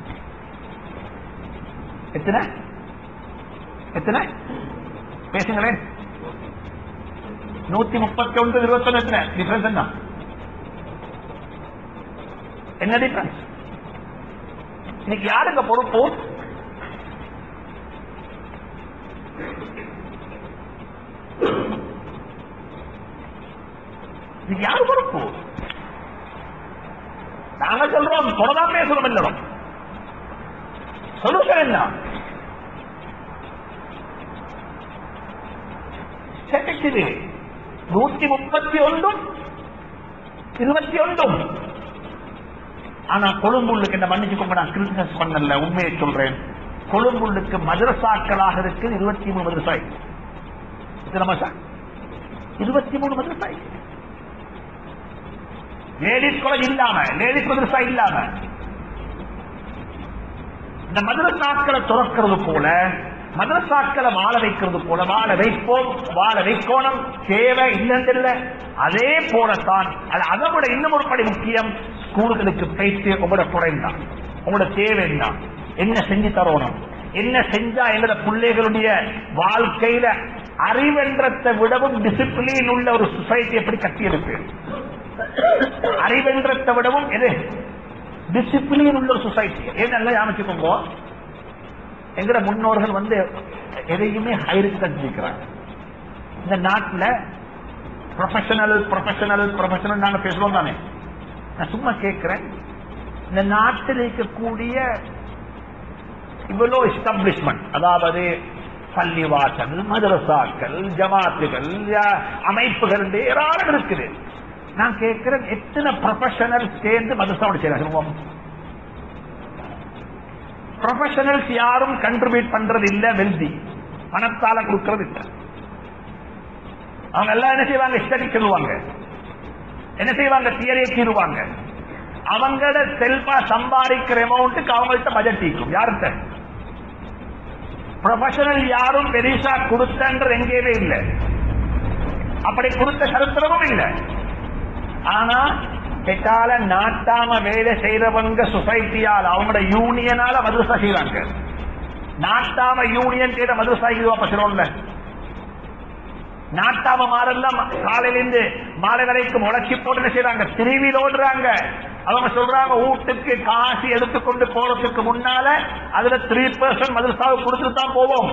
Speaker 1: எத்தனை எத்தனை பேசுங்களேன் நூத்தி முப்பத்தி ஒன்று இருபத்தொன்னு எத்தனை டிஃபரன்ஸ் என்ன என்ன டிஃபரன்ஸ் இன்னைக்கு யாருங்க பொறுப்பு இது யாரு பொறுப்பு நாங்க சொல்றோம் தொடதான் பேசுறோம் எல்லாரும் சொல்லுங்க என்ன செட்டிச்சிது நூத்தி முப்பத்தி ஒன்றும் இருபத்தி ஒன்றும் ஆனா கொழும்புள்ளுக்கு என்ன மன்னிச்சுக்கோங்க நான் கிறிஸ்மஸ் பண்ணல உண்மையை சொல்றேன் கொழும்புள்ளுக்கு மதரசாக்களாக இருக்கு இருபத்தி மூணு மதரசாய் எத்தனை மாசா இருபத்தி மூணு மதரசாய் லேடிஸ் காலேஜ் இல்லாம லேடிஸ் மதரசா இல்லாம இந்த மதரசாக்களை துறக்கிறது போல மதரசாக்களை வாழ வைக்கிறது போல வாழ வைப்போம் வாழ வைக்கோணம் தேவை இல்லைன்னு அதே போலத்தான் அது அதை விட இன்னும் ஒரு படி முக்கியம் ஸ்கூல்களுக்கு போயிட்டு உங்களோட குறைந்தா உங்களோட தேவை என்ன என்ன செஞ்சு தரணும் என்ன செஞ்சா எங்களோட பிள்ளைகளுடைய வாழ்க்கையில அறிவென்றத்தை விடவும் டிசிப்ளின் உள்ள ஒரு சொசைட்டி எப்படி கட்டியெடுப்பு அறிவென்றத்தை விடவும் எது டிசிப்ளின் உள்ள ஒரு சொசைட்டி ஏன் நல்லா அமைச்சுக்கோங்க எங்கட முன்னோர்கள் வந்து எதையுமே ஹைருக்கு கட்டிருக்கிறாங்க இந்த நாட்டுல ப்ரொஃபஷனல் ப்ரொஃபஷனல் ப்ரொஃபஷனல் நாங்க பேசுறோம் தானே நான் சும்மா கேட்கிறேன் இந்த நாட்டில் இருக்கக்கூடிய இவ்வளோ எஸ்டாப்ளிஷ்மெண்ட் அதாவது பள்ளிவாசல் மதரசாக்கள் ஜமாத்துகள் யா- அமைப்புகள் என்று ஏராளம் இருக்குது நான் கேட்கிறேன் எத்தனை ப்ரொஃபஷனல் சேர்ந்து மதரசாவோட செய்யறாங்க ப்ரொஃபஷனல்ஸ் யாரும் கண்ட்ரிபியூட் பண்றது இல்ல வெல்தி பணத்தால கொடுக்கறது இல்ல அவங்க எல்லாம் என்ன செய்வாங்க ஸ்டடி சொல்லுவாங்க என்ன செய்வாங்க தியரியை கீறுவாங்க அவங்களோட செல்பா சம்பாதிக்கிற அமௌண்ட்டுக்கு அவங்கள்ட்ட பட்ஜெட் இருக்கும் யார்கிட்ட ப்ரொஃபஷனல் யாரும் பெரிசா கொடுத்தன்ற எங்கேயுமே இல்லை அப்படி கொடுத்த சரித்திரமும் இல்லை ஆனா பெட்டால நாட்டாம வேலை செய்யறவங்க சொசைட்டியால் அவங்களோட யூனியனால மதுரசா செய்யறாங்க நாட்டாம யூனியன் செய்த மதுரசா இதுவா பசுறோம்ல நாட்டாம மாறெல்லாம் காலையிலிருந்து மாலை வரைக்கும் உழைச்சி போட்டு என்ன செய்யறாங்க திருவியில் ஓடுறாங்க அவங்க சொல்றாங்க வீட்டுக்கு காசு எடுத்துக்கொண்டு போறதுக்கு முன்னால அதுல த்ரீ பர்சன்ட் மதுரசாவை கொடுத்துட்டு தான் போவோம்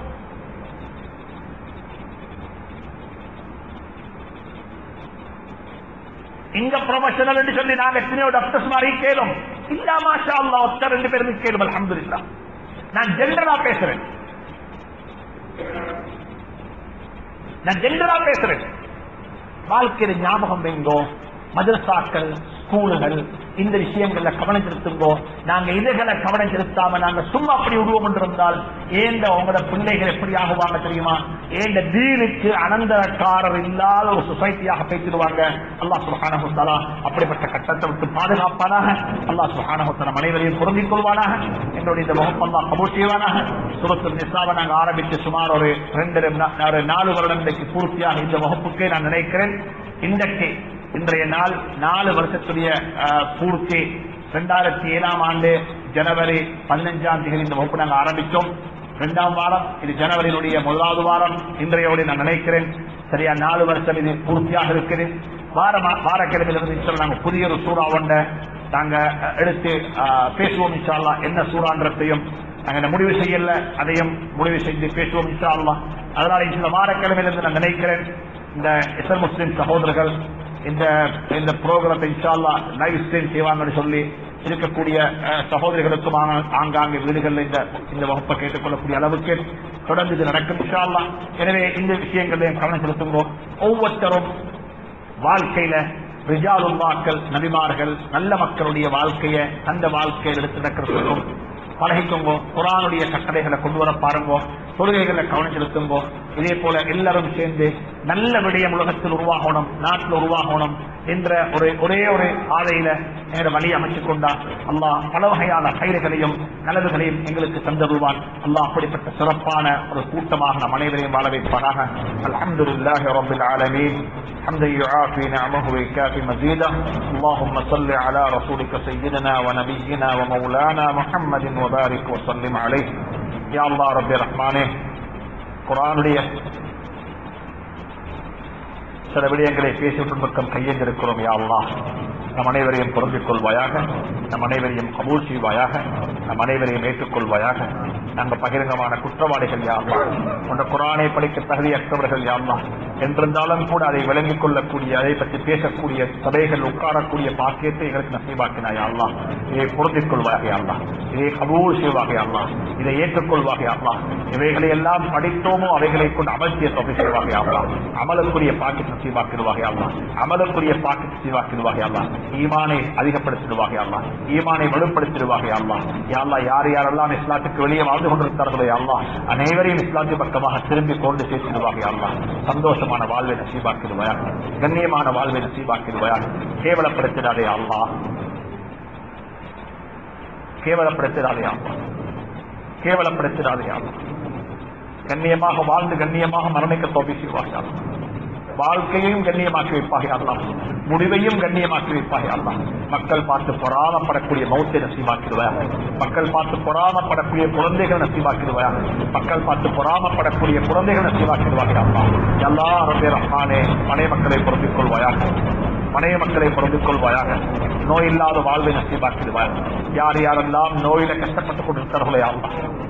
Speaker 1: இங்க ப்ரொஃபஷனல் என்று சொல்லி நாங்க எத்தனையோ டாக்டர்ஸ் மாதிரி கேளும் இல்ல மாஷா அல்லா ஒத்த ரெண்டு பேரும் கேளும் அல்ஹம்துலில்லாஹ் நான் ஜென்ரலா பேசுறேன் நான் ஜென்ரலா பேசுறேன் வாழ்க்கையில ஞாபகம் வைங்கோ மதரசாக்கள் ஸ்கூலுகள் இந்த விஷயங்கள்ல கவனம் செலுத்துங்கோ நாங்க இதுகளை கவனம் செலுத்தாம நாங்க சும்மா அப்படி உருவம் என்றிருந்தால் ஏந்த உங்களோட பிள்ளைகள் எப்படி ஆகுவாங்க தெரியுமா ஏந்த தீனுக்கு அனந்தரக்காரர் இல்லாத ஒரு சொசைட்டியாக பேசிடுவாங்க அல்லாஹ் சுப்ஹானஹு வ தஆலா அப்படிப்பட்ட கட்டத்தை விட்டு பாதுகாப்பானாக அல்லாஹ் சுப்ஹானஹு வ தஆலா அனைவரையும் பொருந்திக் கொள்வானாக எங்களுடைய இந்த முகம் அல்லாஹ் கபூல் செய்வானாக சுரத்து நிசாவை நாங்க ஆரம்பித்து சுமார் ஒரு ரெண்டு நா- ஒரு நாலு வருடம் இன்றைக்கு பூர்த்தியாக இந்த வகுப்புக்கே நான் நினைக்கிறேன் இன்றைக்கு இன்றைய நாள் நாலு வருஷத்துடைய அஹ், பூர்த்தி ரெண்டாயிரத்தி ஏழாம் ஆண்டு ஜனவரி பதினஞ்சாம் தேதி இந்த வகுப்பு நாங்கள் ஆரம்பித்தோம்
Speaker 2: இரண்டாம் வாரம் இது ஜனவரியினுடைய முதலாவது வாரம் இன்றையோடு நான் நினைக்கிறேன் சரியா நாலு வருஷம் இது பூர்த்தியாக இருக்குது வார வாரக்கிழமையிலிருந்து இன்ஷா நாங்க புதிய ஒரு சூறா ஒன்றை நாங்க எடுத்து ஆஹ், பேசுவோம் இன்ஷா அல்லாஹ். என்ன சூறான்றதையும் நாங்க இந்த முடிவு செய்யல அதையும் முடிவு செய்து பேசுவோம் இன்ஷா அல்லாஹ். அதனால இந்த வாரக்கிழமையிலிருந்து நான் நினைக்கிறேன் இந்த இஸ்லாம் முஸ்லிம் சகோதரர்கள் இந்த இந்த ப்ரோக்ராத்தை இன்ஷா அல்லாஹ் லைவ் ஸ்ட்ரீம் செய்வாங்கன்னு சொல்லி இருக்கக்கூடிய அஹ், சகோதரிகளுக்கும் ஆங்க- ஆங்காங்கே வீடுகளில் இந்த இந்த வகுப்பை கேட்டுக்கொள்ளக்கூடிய அளவுக்கு தொடர்ந்து இது நடக்கும் இன்ஷா அல்லாஹ். எனவே இந்த விஷயங்களையும் கவனம் செலுத்துவோம் ஒவ்வொருத்தரும் வாழ்க்கையில ரிஜாலுல்லாக்கள் நபிமார்கள் நல்ல மக்களுடைய வாழ்க்கையை அந்த வாழ்க்கையில் எடுத்து நடக்கிறதுக்கும் பழகிக்கோங்க குரானுடைய கட்டளைகளை கொண்டு வர பாருங்க தொழுகைகளை கவனம் செலுத்துங்க இதே போல எல்லாரும் சேர்ந்து நல்ல விடயம் உலகத்தில் உருவாகணும் நாட்டில் உருவாகணும் என்ற ஒரு ஒரே ஒரு பாதையில எங்களை வழி அமைத்துக் கொண்டா அல்லாஹ் பல வகையான கைதுகளையும் நல்லதுகளையும் எங்களுக்கு தந்தருவான் அல்லாஹ் அப்படிப்பட்ட சிறப்பான ஒரு கூட்டமாக நம் அனைவரையும் வாழ வைப்பானாக அல்ஹம்துலில்லாஹி ரப்பில் ஆலமீன் حمدا يعافي نعمه ويكافي مزيده اللهم صل على رسولك سيدنا ونبينا ومولانا محمد وبارك وسلم عليه يا الله رب الرحمن குரானுடைய சில விடயங்களை பேசிவிட்டு பக்கம் கையெழுந்திருக்கிறோம் யா அல்லாஹ் நம் அனைவரையும் பொருந்திக் கொள்வாயாக நம் அனைவரையும் கபூல் செய்வாயாக நம் அனைவரையும் ஏற்றுக்கொள்வாயாக நாங்கள் பகிரங்கமான குற்றவாளிகள் யா அல்லாஹ் உன்ற குரானை படிக்க தகுதியற்றவர்கள் யா அல்லாஹ் என்றிருந்தாலும் கூட அதை விளங்கிக் கொள்ளக்கூடிய அதை பற்றி பேசக்கூடிய சபைகள் உட்காரக்கூடிய பாக்கியத்தை எங்களுக்கு நசீவாக்கினாய் அல்லாஹ் இதை பொருந்திக் கொள்வாக அல்லாஹ் இதை கபூல் செய்வாக அல்லாஹ் இதை ஏற்றுக்கொள்வாக அல்லாஹ் இவைகளை எல்லாம் படித்தோமோ அவைகளை கொண்டு அமர்த்திய தொகை செய்வாக அல்லாஹ் அமலுக்குரிய பாக்கெட் நசீவாக்கிடுவாக அல்லாஹ் அமலுக்குரிய பாக்கெட் நசீவாக்கிடுவாக அல்லாஹ் ஈமானை அதிகப்படுத்திடுவாக அல்லாஹ் ஈமானை வலுப்படுத்திடுவாக அல்லாஹ் யா அல்லாஹ் யார் யாரெல்லாம் இஸ்லாத்துக்கு வெளியே வாழ்ந்து கொண்டிருக்கிறார்களோ யா அல்லாஹ் அனைவரையும் இஸ்லாத்து பக்கமாக திரும்பி கொண்டு சேர்த்திடுவாக அல்லாஹ் சந்தோஷமான வாழ்வை நசீபாக்கிடுவாயாக கண்ணியமான வாழ்வை நசீபாக்கிடுவாயாக கேவலப்படுத்திடாதே அல்லாஹ் கேவலப்படுத்திடாதே அல்லாஹ் கேவலப்படுத்திடாதே அல்லாஹ் கண்ணியமாக வாழ்ந்து கண்ணியமாக மரணிக்க தோப்பி செய்வார்கள் வாழ்க்கையையும் கண்ணியமாக்கி வைப்பாக அல்லாம் முடிவையும் கண்ணியமாக்கி வைப்பாக அல்லாம் மக்கள் பார்த்து பொறாமப்படக்கூடிய மௌத்தை நசீவாக்கிடுவாங்க மக்கள் பார்த்து பொறாமப்படக்கூடிய குழந்தைகள் நசீவாக்கிடுவாங்க மக்கள் பார்த்து பொறாமப்படக்கூடிய குழந்தைகள் நசீவாக்கிடுவாங்க அம்மா எல்லா ரபே ரஹ்மானே மனை மக்களை பொருந்திக் கொள்வாயாக மனைய மக்களை பொருந்திக் கொள்வாயாக நோய் இல்லாத வாழ்வை நசீவாக்கிடுவாங்க யார் யாரெல்லாம் நோயில கஷ்டப்பட்டுக் கொண்டிருக்கிறார்களோ அல்லாஹ்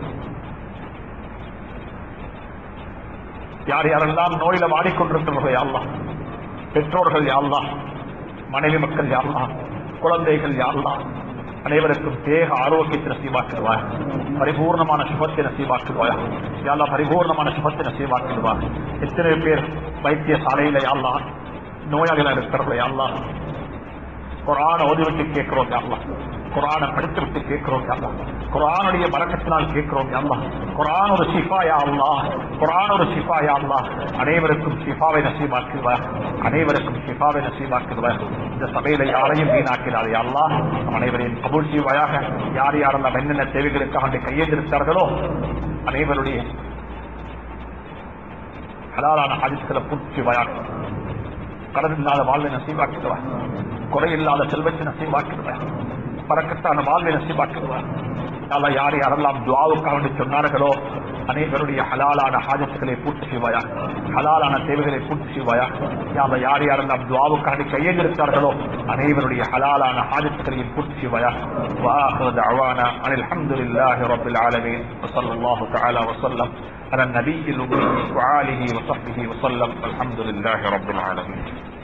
Speaker 2: யார் யாரெல்லாம் நோயில வாடிக்கொண்டிருக்கிறார்கள் யாழ்லாம் பெற்றோர்கள் யாழ்லாம் மனைவி மக்கள் யாழ்லாம் குழந்தைகள் யாழ்லாம் அனைவருக்கும் தேக ஆரோக்கியத்தை நசீவாக்கிடுவார் பரிபூர்ணமான சுபத்தை நசீவாக்கிடுவார் யாழ்லா பரிபூர்ணமான சுபத்தை நசீவாக்கிடுவார் எத்தனை பேர் வைத்திய சாலையில யாழ்லாம் நோயாளிகள் இருக்கிறவர்கள் யாழ்லாம் குரான ஓதிவிட்டு கேட்கிறோம் யாழ்லாம் குரானை படித்து விட்டு கேட்கிறோம் யாழ்லா குரானுடைய பறக்கத்தினால் கேட்கிறோம் யாழ்லா குரான் ஒரு சிஃபா யா அல்லாஹ் குரான் ஒரு சிஃபா யா அல்லாஹ் அனைவருக்கும் சிஃபாவை நசீபாக்குவார் அனைவருக்கும் சிஃபாவை நசீபாக்குவார் இந்த சபையில யாரையும் வீணாக்கிறார் யா அல்லாஹ் நம் அனைவரையும் கபூல் செய்வாயாக யார் யாரெல்லாம் என்னென்ன தேவைகளுக்காக கையெழுந்திருக்கிறார்களோ அனைவருடைய ஹலாலான ஹாதிஸ்களை பூர்த்தி செய்வாயாக கடன் இல்லாத வாழ்வை நசீபாக்கிடுவார் குறை இல்லாத செல்வத்தை நசீபாக்கிடுவார் பறக்கத்தான வாழ்வை நசீபாக்கிடுவார் அல்ல யார் யாரெல்லாம் துவாவுக்காக வேண்டி சொன்னார்களோ அனைவருடைய ஹலாலான ஹாஜத்துகளை பூர்த்தி செய்வாயா ஹலாலான தேவைகளை பூர்த்தி செய்வாயா யாம யார் யாரெல்லாம் துவாவுக்காக வேண்டி கையெழுத்தார்களோ அனைவருடைய ஹலாலான ஹாஜத்துகளையும் பூர்த்தி செய்வாயா وآخر دعوانا أن الحمد لله رب العالمين وصلى الله تعالى وسلم على النبي الأمي وآله وصحبه وسلم الحمد لله رب العالمين